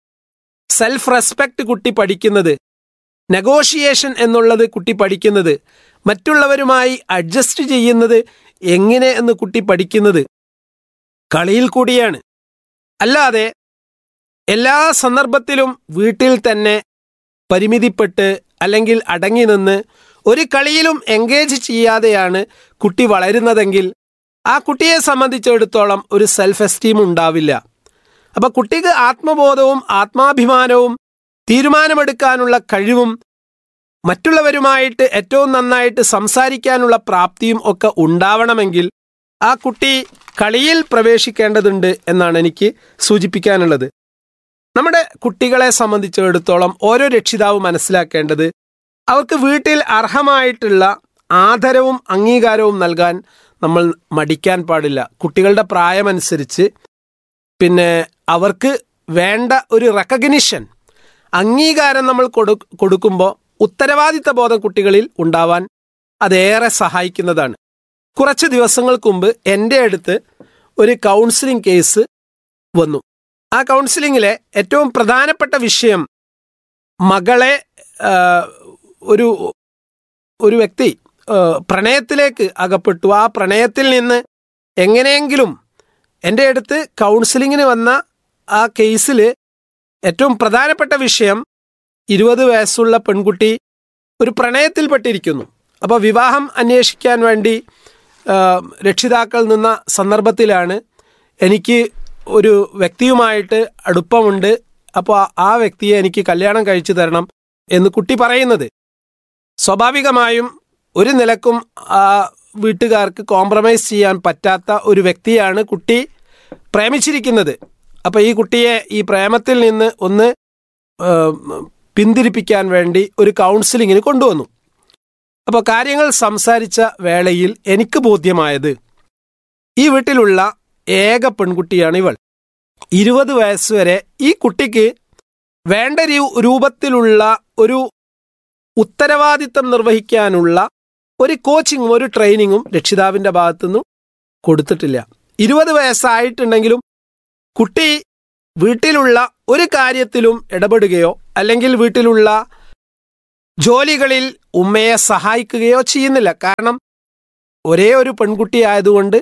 സെൽഫ് റെസ്പെക്ട് കുട്ടി പഠിക്കുന്നത് നെഗോഷിയേഷൻ എന്നുള്ളത് കുട്ടി പഠിക്കുന്നത് മറ്റുള്ളവരുമായി അഡ്ജസ്റ്റ് ചെയ്യുന്നത് എങ്ങനെ എന്ന് കുട്ടി പഠിക്കുന്നത് കളിയിൽ കൂടിയാണ് അല്ലാതെ എല്ലാ സന്ദർഭത്തിലും വീട്ടിൽ തന്നെ പരിമിതിപ്പെട്ട് അല്ലെങ്കിൽ അടങ്ങി നിന്ന് ഒരു കളിയിലും എൻഗേജ് ചെയ്യാതെയാണ് കുട്ടി വളരുന്നതെങ്കിൽ ആ കുട്ടിയെ സംബന്ധിച്ചിടത്തോളം ഒരു സെൽഫ് എസ്റ്റീം ഉണ്ടാവില്ല അപ്പൊ കുട്ടിക്ക് ആത്മബോധവും ആത്മാഭിമാനവും തീരുമാനമെടുക്കാനുള്ള കഴിവും മറ്റുള്ളവരുമായിട്ട് ഏറ്റവും നന്നായിട്ട് സംസാരിക്കാനുള്ള പ്രാപ്തിയും ഒക്കെ ഉണ്ടാവണമെങ്കിൽ ആ കുട്ടി കളിയിൽ പ്രവേശിക്കേണ്ടതുണ്ട് എന്നാണ് എനിക്ക് സൂചിപ്പിക്കാനുള്ളത് നമ്മുടെ കുട്ടികളെ സംബന്ധിച്ചിടത്തോളം ഓരോ രക്ഷിതാവ് മനസ്സിലാക്കേണ്ടത് അവർക്ക് വീട്ടിൽ അർഹമായിട്ടുള്ള ആദരവും അംഗീകാരവും നൽകാൻ നമ്മൾ മടിക്കാൻ പാടില്ല കുട്ടികളുടെ പ്രായമനുസരിച്ച് പിന്നെ അവർക്ക് വേണ്ട ഒരു റെക്കഗ്നിഷൻ അംഗീകാരം നമ്മൾ കൊടു കൊടുക്കുമ്പോൾ ഉത്തരവാദിത്ത ബോധം കുട്ടികളിൽ ഉണ്ടാവാൻ അതേറെ സഹായിക്കുന്നതാണ് കുറച്ച് ദിവസങ്ങൾക്ക് മുമ്പ് എൻ്റെ അടുത്ത് ഒരു കൗൺസിലിംഗ് കേസ് വന്നു ആ കൗൺസിലിങ്ങിലെ ഏറ്റവും പ്രധാനപ്പെട്ട വിഷയം മകളെ ഒരു ഒരു വ്യക്തി പ്രണയത്തിലേക്ക് അകപ്പെട്ടു ആ പ്രണയത്തിൽ നിന്ന് എങ്ങനെയെങ്കിലും എൻ്റെ അടുത്ത് കൗൺസിലിങ്ങിന് വന്ന ആ കേസിൽ ഏറ്റവും പ്രധാനപ്പെട്ട വിഷയം ഇരുപത് വയസ്സുള്ള പെൺകുട്ടി ഒരു പ്രണയത്തിൽപ്പെട്ടിരിക്കുന്നു അപ്പോൾ വിവാഹം അന്വേഷിക്കാൻ വേണ്ടി രക്ഷിതാക്കൾ നിന്ന സന്ദർഭത്തിലാണ് എനിക്ക് ഒരു വ്യക്തിയുമായിട്ട് അടുപ്പമുണ്ട് അപ്പോൾ ആ വ്യക്തിയെ എനിക്ക് കല്യാണം കഴിച്ചു തരണം എന്ന് കുട്ടി പറയുന്നത് സ്വാഭാവികമായും ഒരു നിലക്കും ആ വീട്ടുകാർക്ക് കോംപ്രമൈസ് ചെയ്യാൻ പറ്റാത്ത ഒരു വ്യക്തിയാണ് കുട്ടി പ്രേമിച്ചിരിക്കുന്നത് അപ്പോൾ ഈ കുട്ടിയെ ഈ പ്രേമത്തിൽ നിന്ന് ഒന്ന് പിന്തിരിപ്പിക്കാൻ വേണ്ടി ഒരു കൗൺസിലിങ്ങിന് കൊണ്ടുവന്നു അപ്പോൾ കാര്യങ്ങൾ സംസാരിച്ച വേളയിൽ എനിക്ക് ബോധ്യമായത് ഈ വീട്ടിലുള്ള ഏക പെൺകുട്ടിയാണ് ഇവൾ ഇരുപത് വയസ്സുവരെ ഈ കുട്ടിക്ക് വേണ്ട രൂപത്തിലുള്ള ഒരു ഉത്തരവാദിത്തം നിർവഹിക്കാനുള്ള ഒരു കോച്ചിങ്ങും ഒരു ട്രെയിനിങ്ങും രക്ഷിതാവിന്റെ ഭാഗത്തുനിന്നും കൊടുത്തിട്ടില്ല ഇരുപത് വയസ്സായിട്ടുണ്ടെങ്കിലും കുട്ടി വീട്ടിലുള്ള ഒരു കാര്യത്തിലും ഇടപെടുകയോ അല്ലെങ്കിൽ വീട്ടിലുള്ള ജോലികളിൽ ഉമ്മയെ സഹായിക്കുകയോ ചെയ്യുന്നില്ല കാരണം ഒരേ ഒരു പെൺകുട്ടി ആയതുകൊണ്ട്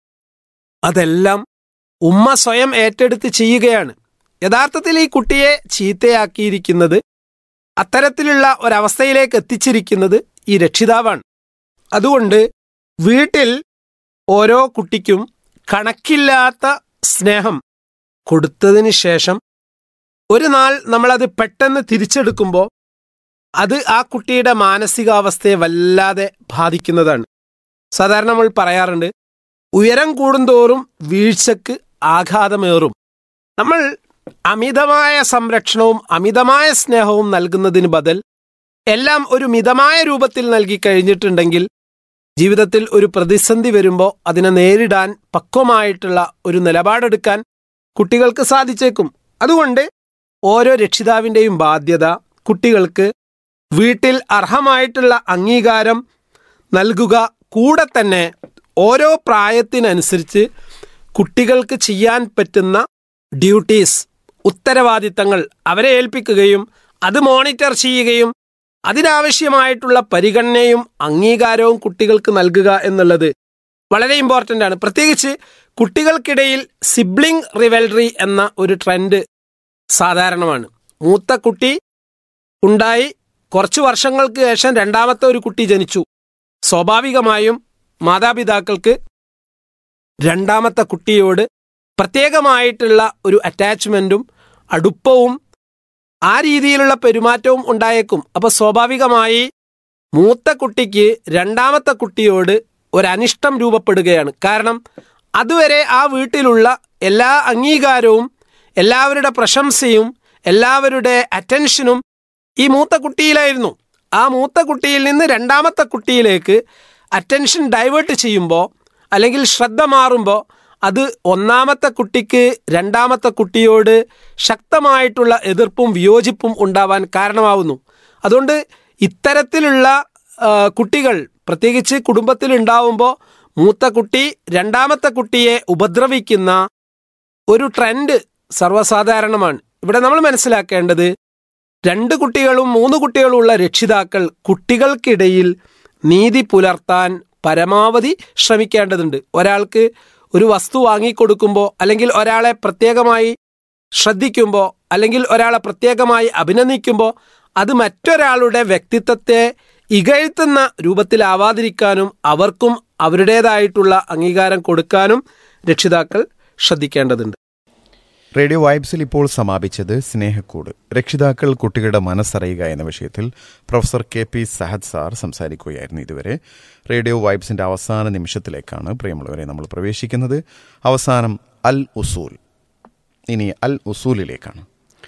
അതെല്ലാം ഉമ്മ സ്വയം ഏറ്റെടുത്ത് ചെയ്യുകയാണ് യഥാർത്ഥത്തിൽ ഈ കുട്ടിയെ ചീത്തയാക്കിയിരിക്കുന്നത് അത്തരത്തിലുള്ള ഒരവസ്ഥയിലേക്ക് എത്തിച്ചിരിക്കുന്നത് ഈ രക്ഷിതാവാണ് അതുകൊണ്ട് വീട്ടിൽ ഓരോ കുട്ടിക്കും കണക്കില്ലാത്ത സ്നേഹം കൊടുത്തതിന് ശേഷം ഒരു നാൾ നമ്മളത് പെട്ടെന്ന് തിരിച്ചെടുക്കുമ്പോൾ അത് ആ കുട്ടിയുടെ മാനസികാവസ്ഥയെ വല്ലാതെ ബാധിക്കുന്നതാണ് സാധാരണ നമ്മൾ പറയാറുണ്ട് ഉയരം കൂടുന്തോറും വീഴ്ചക്ക് ആഘാതമേറും നമ്മൾ അമിതമായ സംരക്ഷണവും അമിതമായ സ്നേഹവും നൽകുന്നതിന് ബദൽ എല്ലാം ഒരു മിതമായ രൂപത്തിൽ നൽകി കഴിഞ്ഞിട്ടുണ്ടെങ്കിൽ ജീവിതത്തിൽ ഒരു പ്രതിസന്ധി വരുമ്പോൾ അതിനെ നേരിടാൻ പക്വമായിട്ടുള്ള ഒരു നിലപാടെടുക്കാൻ കുട്ടികൾക്ക് സാധിച്ചേക്കും അതുകൊണ്ട് ഓരോ രക്ഷിതാവിൻ്റെയും ബാധ്യത കുട്ടികൾക്ക് വീട്ടിൽ അർഹമായിട്ടുള്ള അംഗീകാരം നൽകുക കൂടെ തന്നെ ഓരോ പ്രായത്തിനനുസരിച്ച് കുട്ടികൾക്ക് ചെയ്യാൻ പറ്റുന്ന ഡ്യൂട്ടീസ് ഉത്തരവാദിത്തങ്ങൾ അവരെ ഏൽപ്പിക്കുകയും അത് മോണിറ്റർ ചെയ്യുകയും അതിനാവശ്യമായിട്ടുള്ള പരിഗണനയും അംഗീകാരവും കുട്ടികൾക്ക് നൽകുക എന്നുള്ളത് വളരെ ഇമ്പോർട്ടൻ്റ് ആണ് പ്രത്യേകിച്ച് കുട്ടികൾക്കിടയിൽ സിബ്ലിംഗ് റിവൽറി എന്ന ഒരു ട്രെൻഡ് സാധാരണമാണ് മൂത്ത കുട്ടി ഉണ്ടായി കുറച്ചു വർഷങ്ങൾക്ക് ശേഷം രണ്ടാമത്തെ ഒരു കുട്ടി ജനിച്ചു സ്വാഭാവികമായും മാതാപിതാക്കൾക്ക് രണ്ടാമത്തെ കുട്ടിയോട് പ്രത്യേകമായിട്ടുള്ള ഒരു അറ്റാച്ച്മെൻറ്റും അടുപ്പവും ആ രീതിയിലുള്ള പെരുമാറ്റവും ഉണ്ടായേക്കും അപ്പോൾ സ്വാഭാവികമായി മൂത്ത കുട്ടിക്ക് രണ്ടാമത്തെ കുട്ടിയോട് ഒരനിഷ്ടം രൂപപ്പെടുകയാണ് കാരണം അതുവരെ ആ വീട്ടിലുള്ള എല്ലാ അംഗീകാരവും എല്ലാവരുടെ പ്രശംസയും എല്ലാവരുടെ അറ്റൻഷനും ഈ മൂത്ത കുട്ടിയിലായിരുന്നു ആ മൂത്ത കുട്ടിയിൽ നിന്ന് രണ്ടാമത്തെ കുട്ടിയിലേക്ക് അറ്റൻഷൻ ഡൈവേർട്ട് ചെയ്യുമ്പോൾ അല്ലെങ്കിൽ ശ്രദ്ധ മാറുമ്പോൾ അത് ഒന്നാമത്തെ കുട്ടിക്ക് രണ്ടാമത്തെ കുട്ടിയോട് ശക്തമായിട്ടുള്ള എതിർപ്പും വിയോജിപ്പും ഉണ്ടാവാൻ കാരണമാവുന്നു അതുകൊണ്ട് ഇത്തരത്തിലുള്ള ആ, കുട്ടികൾ പ്രത്യേകിച്ച് കുടുംബത്തിൽ ഉണ്ടാവുമ്പോൾ മൂത്ത കുട്ടി രണ്ടാമത്തെ കുട്ടിയെ ഉപദ്രവിക്കുന്ന ഒരു ട്രെൻഡ് സർവ്വസാധാരണമാണ് ഇവിടെ നമ്മൾ മനസ്സിലാക്കേണ്ടത് രണ്ട് കുട്ടികളും മൂന്ന് കുട്ടികളും ഉള്ള രക്ഷിതാക്കൾ കുട്ടികൾക്കിടയിൽ നീതി പുലർത്താൻ പരമാവധി ശ്രമിക്കേണ്ടതുണ്ട് ഒരാൾക്ക് ഒരു വസ്തു വാങ്ങിക്കൊടുക്കുമ്പോൾ അല്ലെങ്കിൽ ഒരാളെ പ്രത്യേകമായി ശ്രദ്ധിക്കുമ്പോൾ അല്ലെങ്കിൽ ഒരാളെ പ്രത്യേകമായി അഭിനന്ദിക്കുമ്പോൾ അത് മറ്റൊരാളുടെ വ്യക്തിത്വത്തെ ഇകഴ്ത്തുന്ന രൂപത്തിലാവാതിരിക്കാനും അവർക്കും അവരുടേതായിട്ടുള്ള അംഗീകാരം കൊടുക്കാനും രക്ഷിതാക്കൾ ശ്രദ്ധിക്കേണ്ടതുണ്ട് റേഡിയോ വൈബ്സിൽ ഇപ്പോൾ സമാപിച്ചത് സ്നേഹക്കൂട് രക്ഷിതാക്കൾ കുട്ടികളുടെ മനസ്സറിയുക എന്ന വിഷയത്തിൽ professor K P Sahad sir സംസാരിക്കുകയായിരുന്നു ഇതുവരെ റേഡിയോ വൈബ്സിന്റെ അവസാന നിമിഷത്തിലേക്കാണ് പ്രിയമുള്ളവരെ നമ്മൾ പ്രവേശിക്കുന്നത് അവസാനം അൽ ഉസൂൽ ഇനി അൽ ഉസൂലിലേക്കാണ്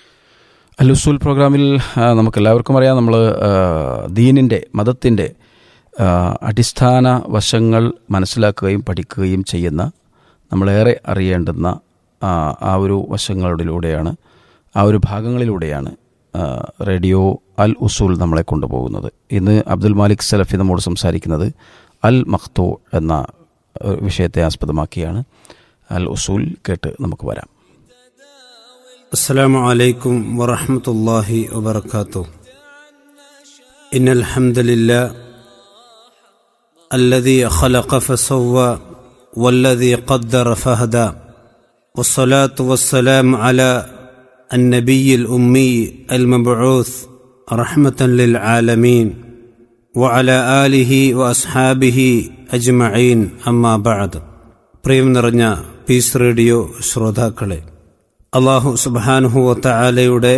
അൽ ഉസൂൽ പ്രോഗ്രാമിൽ ആ, നമുക്കെല്ലാവർക്കും അറിയാം നമ്മൾ ദീനിൻ്റെ മതത്തിൻ്റെ ആ, അടിസ്ഥാന വശങ്ങൾ മനസ്സിലാക്കുകയും പഠിക്കുകയും ചെയ്യുന്ന നമ്മളേറെ അറിയേണ്ടുന്ന ആ, ആ ഒരു വശങ്ങളിലൂടെയാണ് ആ ഒരു ഭാഗങ്ങളിലൂടെയാണ് ആ, റേഡിയോ അൽ ഉസൂൽ നമ്മളെ കൊണ്ടുപോകുന്നത് ഇന്ന് അബ്ദുൽ മാലിക് സലഫി നമ്മോട് സംസാരിക്കുന്നത് അൽ മഖ്തൂ എന്ന ആ, വിഷയത്തെ ആസ്പദമാക്കിയാണ് അൽ ഉസൂൽ കേട്ട് നമുക്ക് വരാം السلام عليكم ورحمة الله وبركاته إن الحمد لله الذي خلق فسوى والذي قدر فهدى والصلاة والسلام على النبي الأمي المبعوث رحمة للعالمين وعلى آله وأصحابه أجمعين أما بعد പ്രിയം നിറഞ്ഞ പീസ് റേഡിയോ ശ്രോതാക്കളെ അള്ളാഹു സുബാനുഹുവത്ത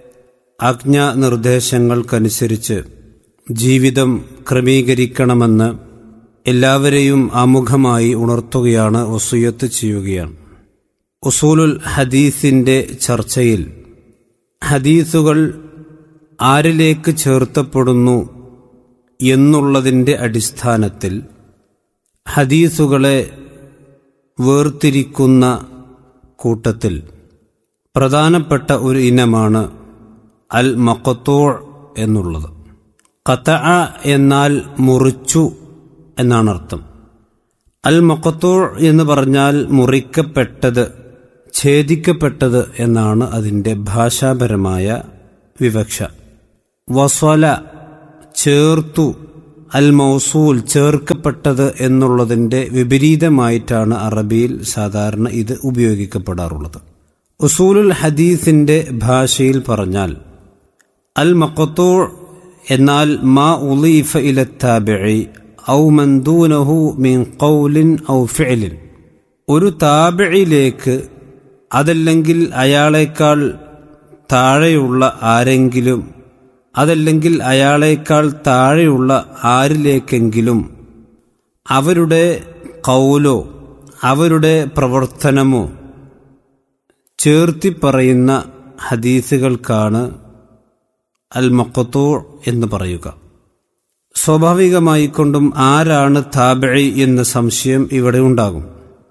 ആജ്ഞാനിർദ്ദേശങ്ങൾക്കനുസരിച്ച് ജീവിതം ക്രമീകരിക്കണമെന്ന് എല്ലാവരെയും ആമുഖമായി ഉണർത്തുകയാണ് വസുയത്ത് ചെയ്യുകയാണ് ഉസൂലുൽ ഹദീസിന്റെ ചർച്ചയിൽ ഹദീസുകൾ ആരിലേക്ക് ചേർത്തപ്പെടുന്നു എന്നുള്ളതിൻ്റെ അടിസ്ഥാനത്തിൽ ഹദീസുകളെ വേർതിരിക്കുന്ന കൂട്ടത്തിൽ പ്രധാനപ്പെട്ട ഒരു ഇനമാണ് അൽ മക്കത്തൂർ എന്നുള്ളത് കത്ത എന്നാൽ മുറിച്ചു എന്നാണ് അർത്ഥം അൽ മക്കത്തൂർ എന്ന് പറഞ്ഞാൽ മുറിക്കപ്പെട്ടത് ഛേദിക്കപ്പെട്ടത് എന്നാണ് അതിൻ്റെ ഭാഷാപരമായ വിവക്ഷ വസ്വല ചേർത്തു അൽ മൗസൂൽ ചേർക്കപ്പെട്ടത് എന്നുള്ളതിൻ്റെ വിപരീതമായിട്ടാണ് അറബിയിൽ സാധാരണ ഇത് ഉപയോഗിക്കപ്പെടാറുള്ളത് ഉസൂലുൽ ഹദീസിന്റെ ഭാഷയിൽ പറഞ്ഞാൽ അൽ മഖത്തൂ എന്നാൽ മാ ഉളീഫ ഇല താബിഇ ഔ മന്ദൂനഹു മിൻ ഖൗലിൻ ഔ ഫിഅലിൻ ഒരു താബിഇലേക്ക് അതല്ലെങ്കിൽ അയാളേക്കാൾ താഴെയുള്ള ആരെങ്കിലും അതല്ലെങ്കിൽ അയാളേക്കാൾ താഴെയുള്ള ആരിലേക്കെങ്കിലും അവരുടെ കൗലോ അവരുടെ പ്രവർത്തനമോ ചേർത്തി പറയുന്ന ഹദീസുകൾക്കാണ് അൽ മക്കത്തൂ എന്ന് പറയുക സ്വാഭാവികമായിക്കൊണ്ടും ആരാണ് താബിഴി എന്ന സംശയം ഇവിടെ ഉണ്ടാകും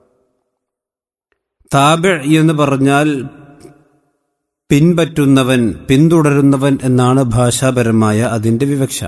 താബിഴ് എന്ന് പറഞ്ഞാൽ പിൻപറ്റുന്നവൻ പിന്തുടരുന്നവൻ എന്നാണ് ഭാഷാപരമായ അതിന്റെ വിവക്ഷ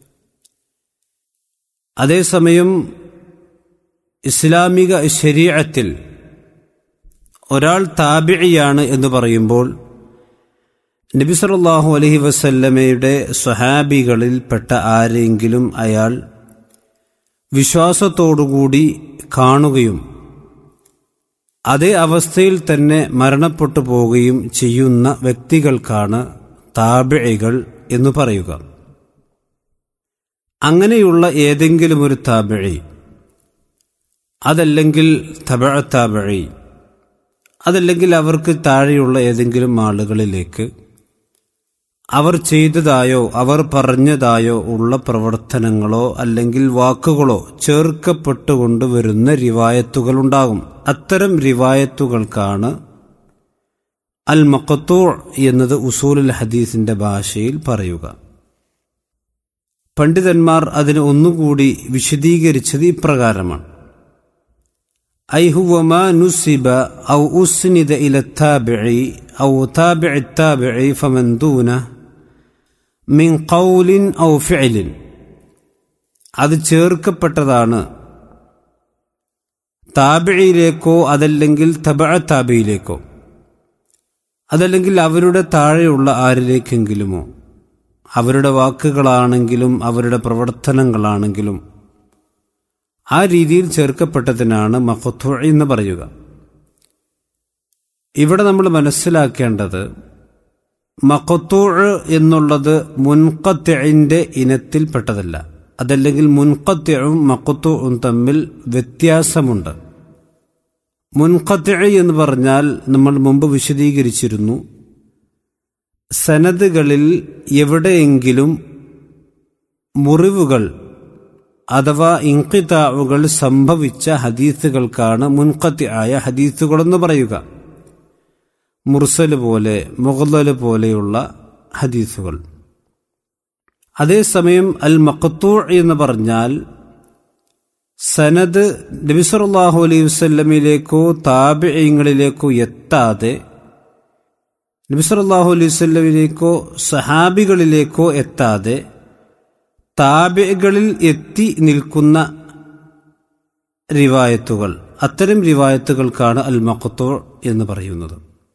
അതേസമയം ഇസ്ലാമിക ശരീഅത്തിൽ ഒരാൾ താബിഴിയാണ് എന്ന് പറയുമ്പോൾ നബി സല്ലല്ലാഹു അലൈഹി വസല്ലമയുടെ സ്വഹാബികളിൽപ്പെട്ട ആരെങ്കിലും അയാൾ വിശ്വാസത്തോടുകൂടി കാണുകയും അതേ അവസ്ഥയിൽ തന്നെ മരണപ്പെട്ടു പോവുകയും ചെയ്യുന്ന വ്യക്തികൾക്കാണ് താബിഴികൾ എന്ന് പറയുക അങ്ങനെയുള്ള ഏതെങ്കിലും ഒരു താബിഴി അതല്ലെങ്കിൽ തബ താബിഴി അതല്ലെങ്കിൽ അവർക്ക് താഴെയുള്ള ഏതെങ്കിലും ആളുകളിലേക്ക് അവർ ചെയ്തതായോ അവർ പറഞ്ഞതായോ ഉള്ള പ്രവർത്തനങ്ങളോ അല്ലെങ്കിൽ വാക്കുകളോ ചേർക്കപ്പെട്ടുകൊണ്ട് വരുന്ന റിവായത്തുകൾ ഉണ്ടാകും അത്തരം റിവായത്തുകൾക്കാണ് അൽ മക്കത്തൂ എന്നത് ഉസൂലുൽ ഹദീസിന്റെ ഭാഷയിൽ പറയുക പണ്ഡിതന്മാർ അതിന് ഒന്നുകൂടി വിശദീകരിച്ചത് ഇപ്രകാരമാണ് أي هو ما نسب أو أسند إلى التابع أو تابع التابع فمن دونه من قول أو فعل അത് ചേർക്കപ്പെട്ടതാണ് താബിഴിയിലേക്കോ അതല്ലെങ്കിൽ തബ താബിയിലേക്കോ അതല്ലെങ്കിൽ അവരുടെ താഴെയുള്ള ആരിലേക്കെങ്കിലുമോ അവരുടെ വാക്കുകളാണെങ്കിലും അവരുടെ പ്രവർത്തനങ്ങളാണെങ്കിലും ആ രീതിയിൽ ചേർക്കപ്പെട്ടതിനാണ് മഹത്വ എന്ന് പറയുക ഇവിടെ നമ്മൾ മനസ്സിലാക്കേണ്ടത് മക്കത്തൂ എന്നുള്ളത് മുൻകത്യഴിന്റെ ഇനത്തിൽപ്പെട്ടതല്ല അതല്ലെങ്കിൽ മുൻകത്യവും മക്കത്തൂവും തമ്മിൽ വ്യത്യാസമുണ്ട് മുൻകത്യ എന്ന് പറഞ്ഞാൽ നമ്മൾ മുമ്പ് വിശദീകരിച്ചിരുന്നു സനദുകളിൽ എവിടെയെങ്കിലും മുറിവുകൾ അഥവാ ഇൻകിതാവുകൾ സംഭവിച്ച ഹദീസുകൾക്കാണ് മുൻകത്തി ആയ ഹദീസുകളെന്ന് പറയുക മുർസല് പോലെ മുഗലല് പോലെയുള്ള ഹദീസുകൾ അതേസമയം അൽ മക്കത്തൂ എന്ന് പറഞ്ഞാൽ സനദ് നബിസറുല്ലാഹു അലൈഹി വസ്ല്ലമിലേക്കോ താബിയങ്ങളിലേക്കോ എത്താതെ നബിസറുല്ലാഹു അലൈഹി വസ്ല്ലമിലേക്കോ സഹാബികളിലേക്കോ എത്താതെ താബികളിൽ എത്തി നിൽക്കുന്ന റിവായത്തുകൾ അത്തരം റിവായത്തുകൾക്കാണ് അൽ മക്കത്തൂ എന്ന് പറയുന്നത്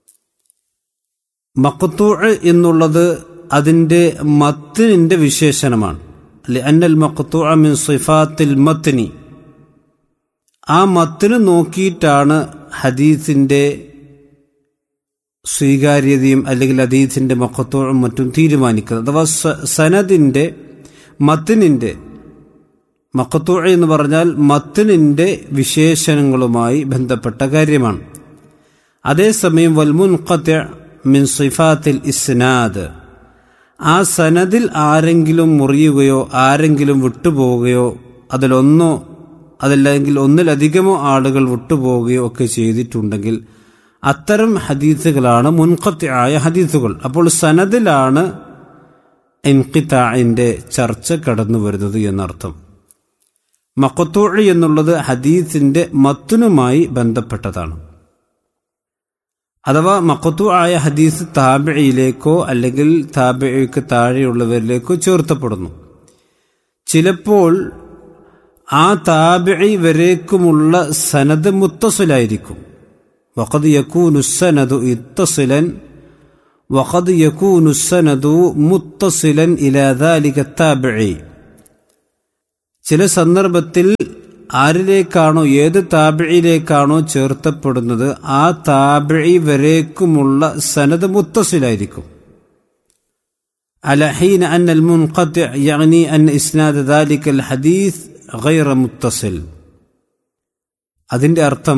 മക്കത്തൂ എന്നുള്ളത് അതിൻ്റെ മത്തിനിന്റെ വിശേഷണമാണ് അല്ലെ അന്നൽ മക്കത്തൂ മിൻ സിഫാത്തിൽ മത്തിനി ആ മത്തിന് നോക്കിയിട്ടാണ് ഹദീസിന്റെ സ്വീകാര്യതയും അല്ലെങ്കിൽ ഹദീസിന്റെ മക്കത്തോഴും മറ്റും തീരുമാനിക്കുന്നത് അഥവാ സനദിന്റെ മത്തിനിന്റെ മക്കത്തൂ എന്ന് പറഞ്ഞാൽ മത്തിനിന്റെ വിശേഷണങ്ങളുമായി ബന്ധപ്പെട്ട കാര്യമാണ് അതേസമയം വൽമുൻഖത്യ മിൻ സിഫാത്തിൽ ഇസ്നാദ് ആ സനദിൽ ആരെങ്കിലും മുറിയുകയോ ആരെങ്കിലും വിട്ടുപോവുകയോ അതിലൊന്നോ അതല്ലെങ്കിൽ ഒന്നിലധികമോ ആളുകൾ വിട്ടുപോവുകയോ ഒക്കെ ചെയ്തിട്ടുണ്ടെങ്കിൽ അത്തരം ഹദീസുകളാണ് മുൻകത്തിയായ ഹദീസുകൾ അപ്പോൾ സനദിലാണ് ഇൻകിത്താഴിന്റെ ചർച്ച കടന്നു വരുന്നത് എന്നർത്ഥം മക്കത്തൂഴ് എന്നുള്ളത് ഹദീസിന്റെ മത്തിനുമായി ബന്ധപ്പെട്ടതാണ് അഥവാ മക്കത്തു ആയ ഹദീസ് താബിയിലേക്കോ അല്ലെങ്കിൽ താബിക്ക് താഴെയുള്ളവരിലേക്കോ ചേർത്തപ്പെടുന്നു ചിലപ്പോൾ ആ താബിഴി വരേക്കുമുള്ള സനത് മുത്തസുലായിരിക്കും وقد يكون السند اتصلا وقد يكون السند متصلا إلى ذلك التابعي ചില സന്ദർഭത്തിൽ ആരിലേക്കാണോ ഏത് താബിഴിയിലേക്കാണോ ചേർത്തപ്പെടുന്നത് ആ താബിഴി വരേക്കുമുള്ള സനത് മുത്തസിലായിരിക്കും على حين أن المنقطع يعني أن إسناد ذلك الحديث غير متصل അതിൻ്റെ അർത്ഥം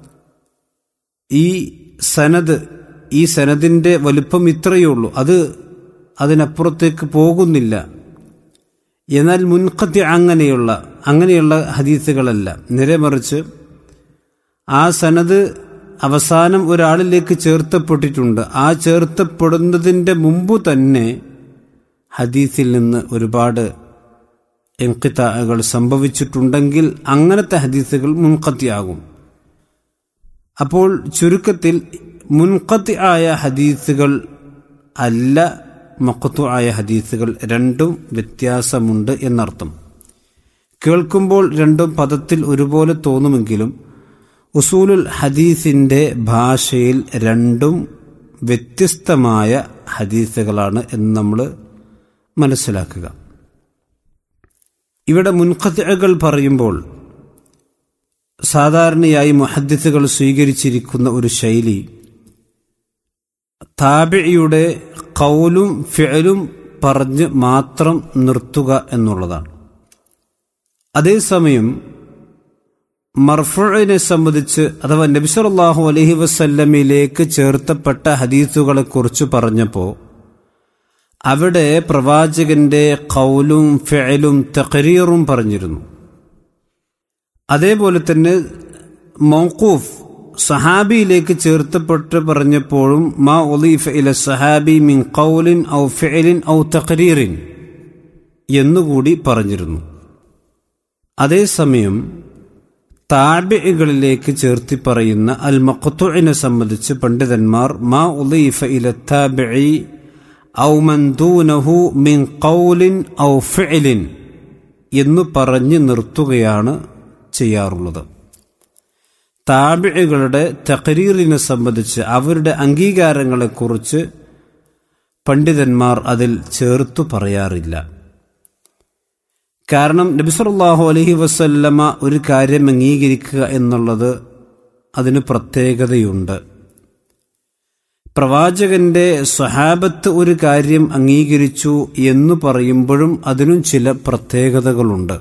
ഈ സനത് ഈ സനദിൻ്റെ വലിപ്പം ഇത്രയേ ഉള്ളൂ അത് അതിനപ്പുറത്തേക്ക് പോകുന്നില്ല എന്നാൽ മുൻകത്തി അങ്ങനെയുള്ള അങ്ങനെയുള്ള ഹദീസുകളല്ല നിരമറിച്ച് ആ സനത് അവസാനം ഒരാളിലേക്ക് ചേർത്തപ്പെട്ടിട്ടുണ്ട് ആ ചേർത്തപ്പെടുന്നതിൻ്റെ മുമ്പ് തന്നെ ഹദീസിൽ നിന്ന് ഒരുപാട് എൻകിത്താകൾ സംഭവിച്ചിട്ടുണ്ടെങ്കിൽ അങ്ങനത്തെ ഹദീസുകൾ മുൻകത്തിയാകും അപ്പോൾ ചുരുക്കത്തിൽ മുൻകത്തി ആയ ഹദീസുകൾ അല്ല മക്കത്തു ആയ ഹദീസുകൾ രണ്ടും വ്യത്യാസമുണ്ട് എന്നർത്ഥം കേൾക്കുമ്പോൾ രണ്ടും പദത്തിൽ ഒരുപോലെ തോന്നുമെങ്കിലും ഉസൂലുൽ ഹദീസിന്റെ ഭാഷയിൽ രണ്ടും വ്യത്യസ്തമായ ഹദീസുകളാണ് എന്ന് നമ്മൾ മനസ്സിലാക്കുക ഇവിടെ മുൻകത്തുകൾ പറയുമ്പോൾ സാധാരണയായി മുഹദ്ദിസുകൾ സ്വീകരിച്ചിരിക്കുന്ന ഒരു ശൈലി താബിയുടെ കൗലും ഫിഅലും പറഞ്ഞ് മാത്രം നിർത്തുക എന്നുള്ളതാണ് അതേസമയം മർഫുവിനെ സംബന്ധിച്ച് അഥവാ നബിസല്ലാഹു അലഹി വസല്ലമിലേക്ക് ചേർത്തപ്പെട്ട ഹദീസുകളെ കുറിച്ച് പറഞ്ഞപ്പോൾ അവിടെ പ്രവാചകന്റെ കൗലും ഫെയലും തകരീറും പറഞ്ഞിരുന്നു അതേപോലെ തന്നെ മൗക്കൂഫ് സഹാബിയിലേക്ക് ചേർത്തപ്പെട്ട് പറഞ്ഞപ്പോഴും മാ ഒലീഫ ഇല സഹാബി മിൻ കൗലിൻ ഔ ഫെയലിൻ ഔ തകരീറിൻ എന്നുകൂടി പറഞ്ഞിരുന്നു അതേസമയം താബികളിലേക്ക് ചേർത്തി പറയുന്ന അൽ മഖത്തുവിനെ സംബന്ധിച്ച് പണ്ഡിതന്മാർ മാ ഉലീഫ ഇല താബിഇ ഔ മന്ദൂനഹു മിൻ ഖൗലിൻ ഔ ഫിഅലിൻ എന്ന് പറഞ്ഞ് നിർത്തുകയാണ് ചെയ്യാറുള്ളത് താബികളുടെ തകരീറിനെ സംബന്ധിച്ച് അവരുടെ അംഗീകാരങ്ങളെക്കുറിച്ച് പണ്ഡിതന്മാർ അതിൽ ചേർത്തു പറയാറില്ല കാരണം നബിസല്ലാഹു അലഹി വസല്ലമ ഒരു കാര്യം അംഗീകരിക്കുക എന്നുള്ളത് അതിന് പ്രത്യേകതയുണ്ട് പ്രവാചകന്റെ സ്വഹാബത്ത് ഒരു കാര്യം അംഗീകരിച്ചു എന്ന് പറയുമ്പോഴും അതിനും ചില പ്രത്യേകതകളുണ്ട്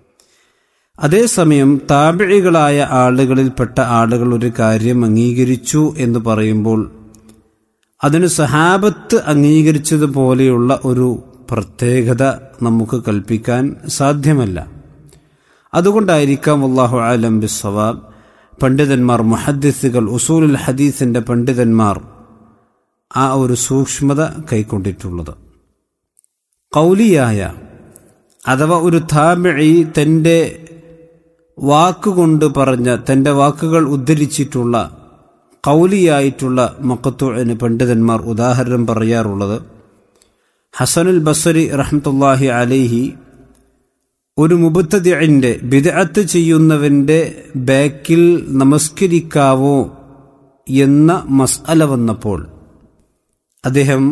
അതേസമയം താപിഴികളായ ആളുകളിൽപ്പെട്ട ആളുകൾ ഒരു കാര്യം അംഗീകരിച്ചു എന്ന് പറയുമ്പോൾ അതിന് സഹാബത്ത് അംഗീകരിച്ചതുപോലെയുള്ള ഒരു പ്രത്യേകത നമുക്ക് കൽപ്പിക്കാൻ സാധ്യമല്ല അതുകൊണ്ടായിരിക്കാം അള്ളാഹു ആലം ബിസ്സവാബ് പണ്ഡിതന്മാർ മുഹദ്ദിസുകൾ ഉസൂലുൽ ഹദീസിന്റെ പണ്ഡിതന്മാർ ആ ഒരു സൂക്ഷ്മത കൈക്കൊണ്ടിട്ടുള്ളത് കൗലിയായ അഥവാ ഒരു താമിഴി തൻ്റെ വാക്കുകൊണ്ട് പറഞ്ഞ തൻ്റെ വാക്കുകൾ ഉദ്ധരിച്ചിട്ടുള്ള കൗലിയായിട്ടുള്ള മക്കത്തുവിന് പണ്ഡിതന്മാർ ഉദാഹരണം പറയാറുള്ളത് ഹസനുൽ ബസരി റഹ്മത്തുല്ലാഹി അലൈഹി ഒരു മുബത്തതിന്റെ ബിദഅത്ത് ചെയ്യുന്നവന്റെ ബാക്കിൽ നമസ്കരിക്കാവോ എന്ന മസ്അല വന്നപ്പോൾ അദ്ദേഹം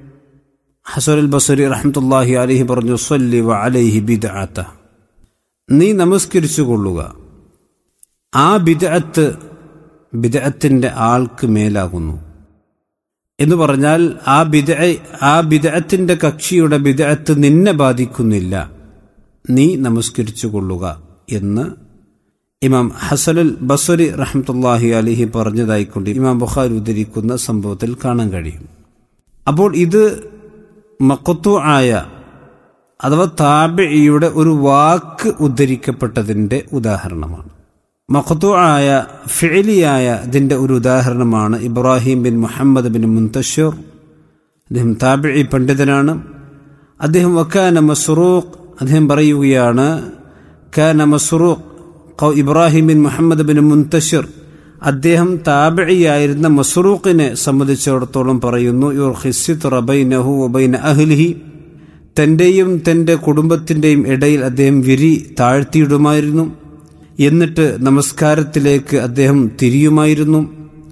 ഹസനുൽ ബസരി റഹ്മത്തുല്ലാഹി അലൈഹി പറഞ്ഞു സല്ലി വ അലൈഹി ബിദഅത്ത നീ നമസ്കരിച്ചു കൊള്ളുക ആ ബിദഅത്ത് ബിദഅത്തിന്റെ ആൾക്ക് മേലാകുന്നു എന്ന് പറഞ്ഞാൽ ആ ബിദ ആ ബിദഅത്തിന്റെ കക്ഷിയുടെ ബിദഅത്ത് നിന്നെ ബാധിക്കുന്നില്ല നീ നമസ്കരിച്ചു കൊള്ളുക എന്ന് ഇമാം ഹസനുൽ ബസരി റഹ്മത്തുല്ലാഹി അലിഹി പറഞ്ഞതായിക്കൊണ്ട് ഇമാം ബുഖാരി ഉദ്ധരിക്കുന്ന സംഭവത്തിൽ കാണാൻ കഴിയും അപ്പോൾ ഇത് മക്കത്തു ആയ അഥവാ താബിയുടെ ഒരു വാക്ക് ഉദ്ധരിക്കപ്പെട്ടതിൻ്റെ ഉദാഹരണമാണ് മഖത്തു ആയ ഫിലിയായ ഇതിൻ്റെ ഒരു ഉദാഹരണമാണ് Ibrahim bin Muhammad bin Muntashir അദ്ദേഹം താബിഴി പണ്ഡിതനാണ് അദ്ദേഹം വക്കാന മസ്റൂഖ് അദ്ദേഹം പറയുകയാണ് കാന Masruq Ibrahim bin Muhammad bin Muntashir അദ്ദേഹം താബിഴിയായിരുന്ന മസ്റൂഖിനെ സംബന്ധിച്ചിടത്തോളം പറയുന്നു യുർ ഹിസിത് റബൈനഹു വബൈന അഹ്ലിഹി തൻ്റെയും തൻ്റെ കുടുംബത്തിൻ്റെയും ഇടയിൽ അദ്ദേഹം വിരി താഴ്ത്തിയിടുമായിരുന്നു എന്നിട്ട് നമസ്കാരത്തിലേക്ക് അദ്ദേഹം തിരിയുമായിരുന്നു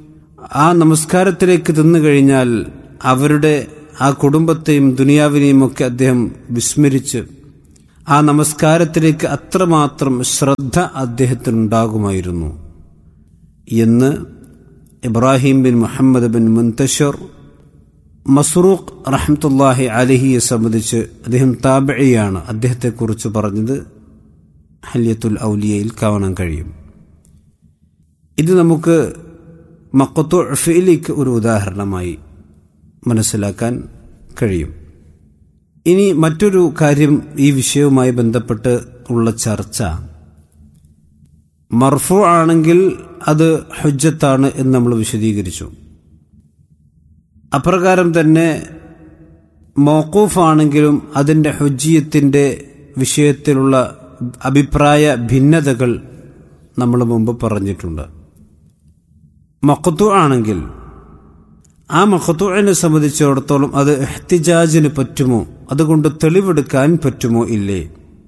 ആ നമസ്കാരത്തിലേക്ക് തിന്നു കഴിഞ്ഞാൽ അവരുടെ ആ കുടുംബത്തെയും ദുനിയാവിനെയും ഒക്കെ അദ്ദേഹം വിസ്മരിച്ച് ആ നമസ്കാരത്തിലേക്ക് അത്രമാത്രം ശ്രദ്ധ അദ്ദേഹത്തിനുണ്ടാകുമായിരുന്നു എന്ന് Ibrahim bin Muhammad bin Muntashir Masruq റഹ്മത്തുല്ലാഹി അലഹിയെ സംബന്ധിച്ച് അദ്ദേഹം താബിയാണ് അദ്ദേഹത്തെക്കുറിച്ച് പറഞ്ഞത് ഹല്യത്തുൽ ഔലിയയിൽ കാണാൻ കഴിയും ഇത് നമുക്ക് മക്കത്തു ഫിലിക്ക് ഒരു ഉദാഹരണമായി മനസ്സിലാക്കാൻ കഴിയും ഇനി മറ്റൊരു കാര്യം ഈ വിഷയവുമായി ബന്ധപ്പെട്ട് ഉള്ള ചർച്ച മർഫു ആണെങ്കിൽ അത് ഹുജ്ജത്താണ് എന്ന് നമ്മൾ വിശദീകരിച്ചു അപ്രകാരം തന്നെ മോക്കൂഫ് ആണെങ്കിലും അതിൻ്റെ ഹുജ്ജിയത്തിൻ്റെ വിഷയത്തിലുള്ള അഭിപ്രായ ഭിന്നതകൾ നമ്മൾ മുമ്പ് പറഞ്ഞിട്ടുണ്ട് മക്കത്തു ആണെങ്കിൽ ആ മഹത്തുവിനെ സംബന്ധിച്ചിടത്തോളം അത് എഹ്തിജാജിന് പറ്റുമോ അതുകൊണ്ട് തെളിവെടുക്കാൻ പറ്റുമോ ഇല്ലേ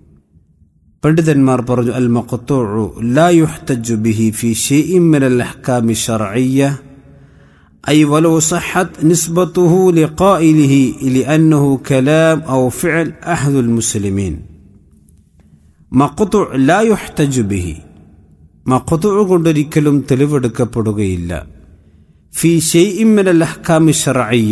പണ്ഡിതന്മാർ പറഞ്ഞു അൽ മഖത്തു ലാ യുഹ്തജു ബിഹി ഫി ഷൈഇൻ മിനൽ അഹ്കാമി ശർഇയ്യ أي ولو صحت نسبته لقائله لأنه كلام أو فعل أحد المسلمين മഖത്തു ലാ യുഹ്തജു ബിഹി മഖത്തു കൊണ്ടൊരിക്കലും തെളിവെടുക്കപ്പെടുകയില്ല ഫി ഷെയ്ഇമ്മൽ അഹ്കാമി ഷറയ്യ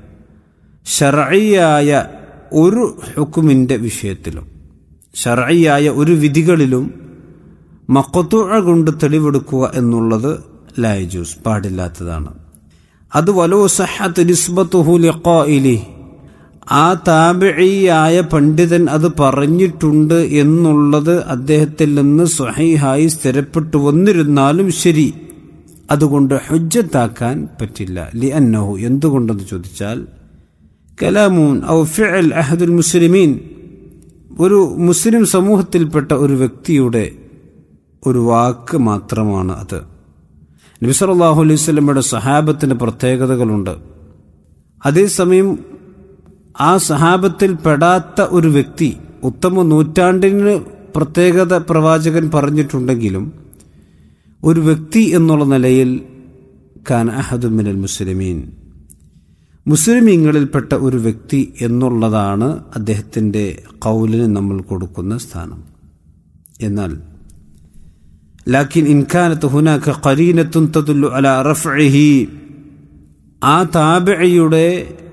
ഷറയ്യായ ഒരു ഹുക്കുമിൻ്റെ വിഷയത്തിലും ഷറയ്യായ ഒരു വിധികളിലും മക്കത്തുഴ കൊണ്ട് തെളിവെടുക്കുക എന്നുള്ളത് ലായജൂസ് പാടില്ലാത്തതാണ് അത് വലോ സഹത്ത് നിസ്ബത്തുഹുലിഖായിലി ആ താബിഴിയായ പണ്ഡിതൻ അത് പറഞ്ഞിട്ടുണ്ട് എന്നുള്ളത് അദ്ദേഹത്തിൽ നിന്ന് സ്വഹീഹായി സ്ഥിരപ്പെട്ടു വന്നിരുന്നാലും ശരി അതുകൊണ്ട് ഹുജ്ജത്താക്കാൻ പറ്റില്ല ലി അന്നഹു എന്തുകൊണ്ടെന്ന് ചോദിച്ചാൽ കലാമൂൻ ഔ ഫിഅൽ അഹദുൽ മുസ്ലിമീൻ ഒരു മുസ്ലിം സമൂഹത്തിൽപ്പെട്ട ഒരു വ്യക്തിയുടെ ഒരു വാക്ക് മാത്രമാണ് അത് നബി സല്ലല്ലാഹു അലൈഹി വസല്ലമയുടെ സഹാബത്തിന് പ്രത്യേകതകളുണ്ട് അതേസമയം ആ സഹാബത്തിൽ പെടാത്ത ഒരു വ്യക്തി ഉത്തമ നൂറ്റാണ്ടിന് പ്രത്യേകത പ്രവാചകൻ പറഞ്ഞിട്ടുണ്ടെങ്കിലും ഒരു വ്യക്തി എന്നുള്ള നിലയിൽ ഖാൻ അഹദുമിനൽ മുസ്ലിമീൻ മുസ്ലിമീങ്ങളിൽപ്പെട്ട ഒരു വ്യക്തി എന്നുള്ളതാണ് അദ്ദേഹത്തിൻ്റെ കൗലിന് നമ്മൾ കൊടുക്കുന്ന സ്ഥാനം എന്നാൽ ലാക്കിൻ ഇൻകാനത്ത് ഹുനാക്ക ഖരീനത്തുൻ തദുല്ലു അല റഫ്ഇഹി ആ താബിയുടെ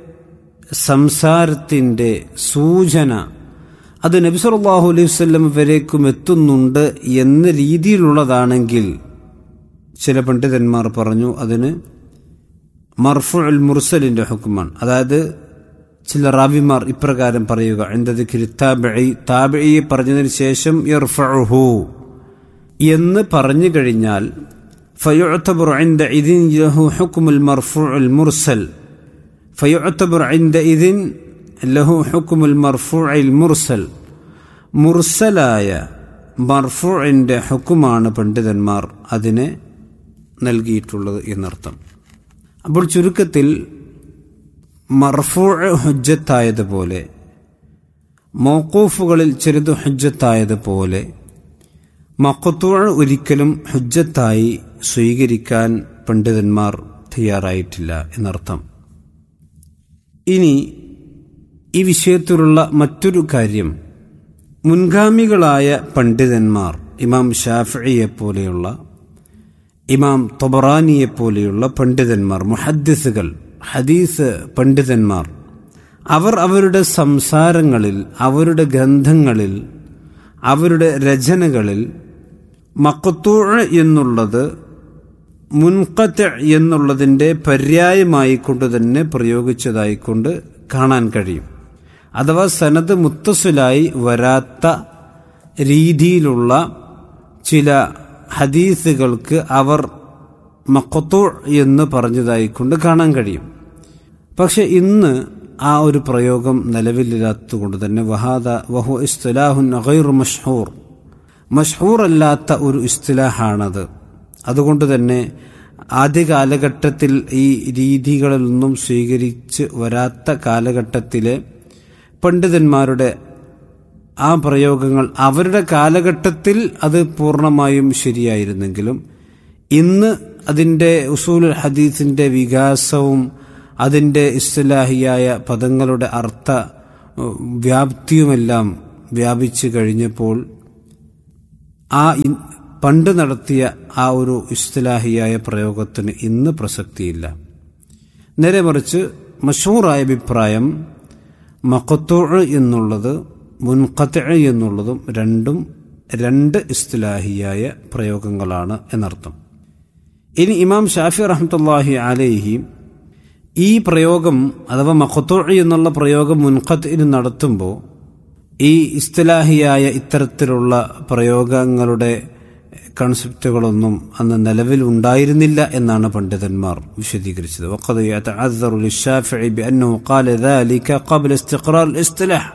സംസാരത്തിൻ്റെ സൂചന അത് നബി സല്ലല്ലാഹു അലൈഹി വസല്ലം വരേക്കും എത്തുന്നുണ്ട് എന്ന രീതിയിലുള്ളതാണെങ്കിൽ ചില പണ്ഡിതന്മാർ പറഞ്ഞു അതിന് മർഫു അൽ മുർസലിന്റെ ഹുക്കുമാണ് അതായത് ചില റാവിമാർ ഇപ്രകാരം പറയുക എന്തത് താബിഴി താബിഴിയെ പറഞ്ഞതിന് ശേഷം ഇർഫഉഹു എന്ന് പറഞ്ഞു കഴിഞ്ഞാൽ فيعتبر عندئذ له حكم المرفوع المرسل فيعتبر عندئذ له حكم المرفوع المرسل മുർസലായ മർഫുവിൻ്റെ ഹുക്കുമാണ് പണ്ഡിതന്മാർ അതിനെ നൽകിയിട്ടുള്ളത് എന്നർത്ഥം അപ്പോൾ ചുരുക്കത്തിൽ മർഫു ഹുജ്ജത്തായതുപോലെ മോക്കൂഫുകളിൽ ചിലത് ഹുജ്ജത്തായതുപോലെ മക്കത്തൂൾ ഒരിക്കലും ഹുജ്ജത്തായി സ്വീകരിക്കാൻ പണ്ഡിതന്മാർ തയ്യാറായിട്ടില്ല എന്നർത്ഥം ഇനി ഈ വിഷയത്തിലുള്ള മറ്റൊരു കാര്യം മുൻഗാമികളായ പണ്ഡിതന്മാർ ഇമാം ഷാഫിയെ പോലെയുള്ള ഇമാം തൊബറാനിയെ പോലെയുള്ള പണ്ഡിതന്മാർ മുഹദ്ദിസുകൾ ഹദീസ് പണ്ഡിതന്മാർ അവർ അവരുടെ സംസാരങ്ങളിൽ അവരുടെ ഗ്രന്ഥങ്ങളിൽ അവരുടെ രചനകളിൽ മക്കത്തൂ എന്നുള്ളത് മുൻകത്ത് എന്നുള്ളതിൻ്റെ പര്യായമായി കൊണ്ട് തന്നെ പ്രയോഗിച്ചതായിക്കൊണ്ട് കാണാൻ കഴിയും അഥവാ സനത് മുത്തസുലായി വരാത്ത രീതിയിലുള്ള ചില ഹദീസുകൾക്ക് അവർ മക്കത്തൂ എന്ന് പറഞ്ഞതായിക്കൊണ്ട് കാണാൻ കഴിയും പക്ഷെ ഇന്ന് ആ ഒരു പ്രയോഗം നിലവിലില്ലാത്തതുകൊണ്ട് തന്നെ വഹാദ വഹു ഇസ്തുലാഹുൻ ഗൈർ മഷ്ഹൂർ മഷ്ഹൂർ അല്ലാത്ത ഒരു ഇസ്തുലാഹാണത് അതുകൊണ്ട് തന്നെ ആദ്യ കാലഘട്ടത്തിൽ ഈ രീതികളിലൊന്നും സ്വീകരിച്ച് വരാത്ത കാലഘട്ടത്തിലെ പണ്ഡിതന്മാരുടെ ആ പ്രയോഗങ്ങൾ അവരുടെ കാലഘട്ടത്തിൽ അത് പൂർണ്ണമായും ശരിയായിരുന്നെങ്കിലും ഇന്ന് അതിൻ്റെ ഉസൂൽ ഹദീസിന്റെ വികാസവും അതിൻ്റെ ഇസ്ലാഹിയായ പദങ്ങളുടെ അർത്ഥ ഉം, വ്യാപ്തിയുമെല്ലാം വ്യാപിച്ചു കഴിഞ്ഞപ്പോൾ ആ ഇ- പണ്ട് നടത്തിയ ആ ഒരു ഇസ്ലാഹിയായ പ്രയോഗത്തിന് ഇന്ന് പ്രസക്തിയില്ല നേരെ മറിച്ച് മഷൂറായ അഭിപ്രായം മക്കത്തൂ എന്നുള്ളത് മുൻകത്ത് എന്നുള്ളതും രണ്ടും രണ്ട് ഇസ്ലാഹിയായ പ്രയോഗങ്ങളാണ് എന്നർത്ഥം ഇനി ഇമാം ഷാഫി റഹ്മത്തുല്ലാഹി അലൈഹി ഈ പ്രയോഗം അഥവാ മഖത്തൂ എന്നുള്ള പ്രയോഗം മുൻഖത്തിന് നടത്തുമ്പോൾ ഈ ഇസ്തലാഹിയായ ഇത്തരത്തിലുള്ള പ്രയോഗങ്ങളുടെ കൺസെപ്റ്റുകളൊന്നും അന്ന് നിലവിൽ ഉണ്ടായിരുന്നില്ല എന്നാണ് പണ്ഡിതന്മാർ വിശദീകരിച്ചത് وقد يتعذر للشافعي بأنه قال ذلك قبل استقرار الاصطلاح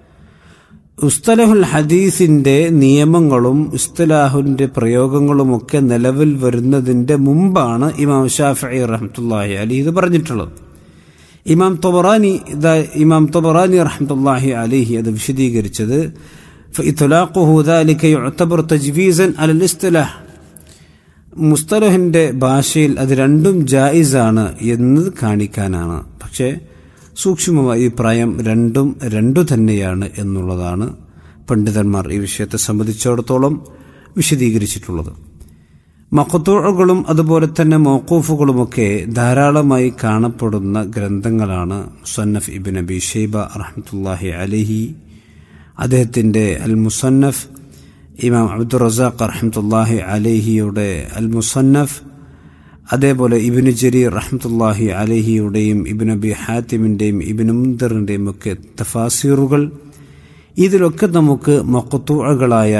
ഉസ്തലഹുൽ ഹദീസിന്റെ നിയമങ്ങളും ഉസ്തലാഹുവിന്റെ പ്രയോഗങ്ങളുമൊക്കെ നിലവിൽ വരുന്നതിന്റെ മുമ്പാണ് ഇമാം ഷാഫി റഹ്മത്തുല്ലാഹി അലി ഇത് പറഞ്ഞിട്ടുള്ളത് ഇമാം തൊബറാനി ഇതാ ഇമാം തൊബറാനി റഹ്മത്തുല്ലാഹി അലിഹി അത് വിശദീകരിച്ചത് فإطلاقه ذلك يعتبر تجويزا على الاصطلاح മുസ്തലഹിന്റെ ഭാഷയിൽ അത് രണ്ടും ജായിസാണ് എന്ന് കാണിക്കാനാണ് പക്ഷേ സൂക്ഷ്മമായ അഭിപ്രായം രണ്ടും രണ്ടു തന്നെയാണ് എന്നുള്ളതാണ് പണ്ഡിതന്മാർ ഈ വിഷയത്തെ സംബന്ധിച്ചിടത്തോളം വിശദീകരിച്ചിട്ടുള്ളത് മക്കത്തൂഴുകളും അതുപോലെ തന്നെ മൗക്കൂഫുകളുമൊക്കെ ധാരാളമായി കാണപ്പെടുന്ന ഗ്രന്ഥങ്ങളാണ് മുസന്നഫ് ഇബിൻ അബി ഷെയ്ബ റഹ്മത്തുല്ലാഹി അലഹി അദ്ദേഹത്തിൻ്റെ അൽ മുസന്നഫ് ഇമാം അബ്ദുൾ റസാഖ് റഹ്മത്തുല്ലാഹി അലഹിയുടെ അൽ മുസന്നഫ് അതേപോലെ ഇബിന് ജരീർ റഹ്മത്തുല്ലാഹി അലഹിയുടെയും ഇബിൻ അബി ഹാത്തിമിൻ്റെയും ഇബിൻ മുന്തറിൻ്റെയും ഒക്കെ തഫാസീറുകൾ ഇതിലൊക്കെ നമുക്ക് മക്കത്തൂഴകളായ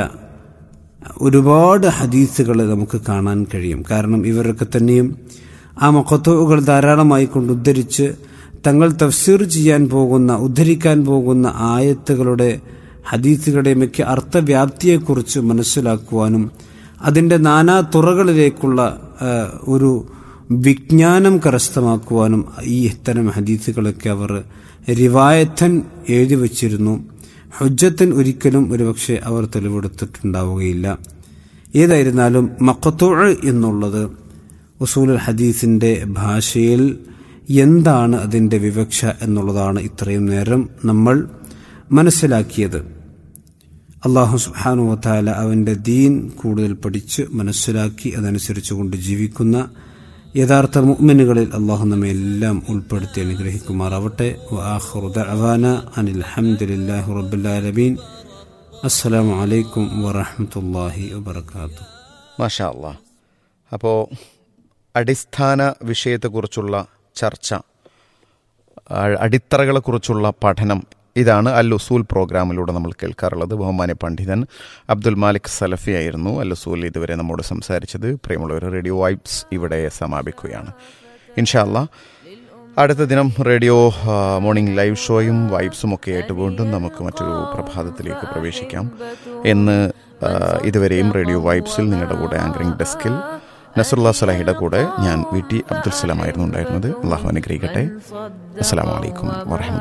ഒരുപാട് ഹദീസുകൾ നമുക്ക് കാണാൻ കഴിയും കാരണം ഇവരൊക്കെ തന്നെയും ആ മക്കത്തൂകൾ ധാരാളമായി കൊണ്ട് ഉദ്ധരിച്ച് തങ്ങൾ തഫ്സീർ ചെയ്യാൻ പോകുന്ന ഉദ്ധരിക്കാൻ പോകുന്ന ആയത്തുകളുടെ ഹദീസുകളുടെയുമൊക്കെ അർത്ഥവ്യാപ്തിയെക്കുറിച്ച് മനസ്സിലാക്കുവാനും അതിൻ്റെ നാനാ തുറകളിലേക്കുള്ള ആ, ഒരു വിജ്ഞാനം കരസ്ഥമാക്കുവാനും ഈ ഇത്തരം ഹദീസുകളൊക്കെ അവർ റിവായത്തൻ എഴുതി വച്ചിരുന്നു ഹുജ്ജത്തൻ ഒരിക്കലും ഒരുപക്ഷെ അവർ തെളിവെടുത്തിട്ടുണ്ടാവുകയില്ല ഏതായിരുന്നാലും മക്കത്തോഴ് എന്നുള്ളത് ഉസൂലുൽ ഹദീസിന്റെ ഭാഷയിൽ എന്താണ് അതിന്റെ വിവക്ഷ എന്നുള്ളതാണ് ഇത്രയും നേരം നമ്മൾ മനസ്സിലാക്കിയത് അള്ളാഹു സുബ്ഹാനഹു വതആല അവന്റെ ദീൻ കൂടുതൽ പഠിച്ച് മനസ്സിലാക്കി അതനുസരിച്ച് കൊണ്ട് ജീവിക്കുന്ന യഥാർത്ഥ മുഅ്മിനുകളിൽ അള്ളാഹു നമ്മെ എല്ലാം ഉൾപ്പെടുത്തി അനുഗ്രഹിക്കുമാറാവട്ടെ വആഖിറു ദഅവാന അനിൽ ഹംദുലില്ലാഹി റബ്ബിൽ ആലമീൻ അസ്സലാമു അലൈക്കും വറഹ്മത്തുള്ളാഹി വബറകാതുഹു മാഷാ അല്ലാ അപ്പോൾ അടിസ്ഥാന വിഷയത്തെക്കുറിച്ചുള്ള ചർച്ച ആ- അടിത്തറകളെക്കുറിച്ചുള്ള പഠനം ഇതാണ് അൽ ഉസൂൽ പ്രോഗ്രാമിലൂടെ നമ്മൾ കേൾക്കാറുള്ളത് ബഹുമാന്യ പണ്ഡിതൻ അബ്ദുൽ മാലിക് സലഫി ആയിരുന്നു അൽ ഉസൂൽ ഇതുവരെ നമ്മോട് സംസാരിച്ചത് പ്രിയമുള്ളവർ റേഡിയോ വൈബ്സ് ഇവിടെ സമാപിക്കുകയാണ് ഇൻഷാ അല്ലാ അടുത്ത ദിനം റേഡിയോ ആ, മോർണിംഗ് ലൈവ് ഷോയും വൈബ്സും ഒക്കെ ആയിട്ട് വീണ്ടും നമുക്ക് മറ്റൊരു പ്രഭാതത്തിലേക്ക് പ്രവേശിക്കാം എന്ന് ആ, ഇതുവരെയും റേഡിയോ വൈബ്സിൽ നിങ്ങളുടെ കൂടെ ആങ്കറിംഗ് ഡെസ്കിൽ നസറുല്ലാ സലാഹിയുടെ കൂടെ ഞാൻ വി ടി അബ്ദുൽ സലാമായിരുന്നു ഉണ്ടായിരുന്നത് അള്ളാഹു അനുഗ്രഹിക്കട്ടെ അസ്സാം വലൈക്കും വാഹമത്ത്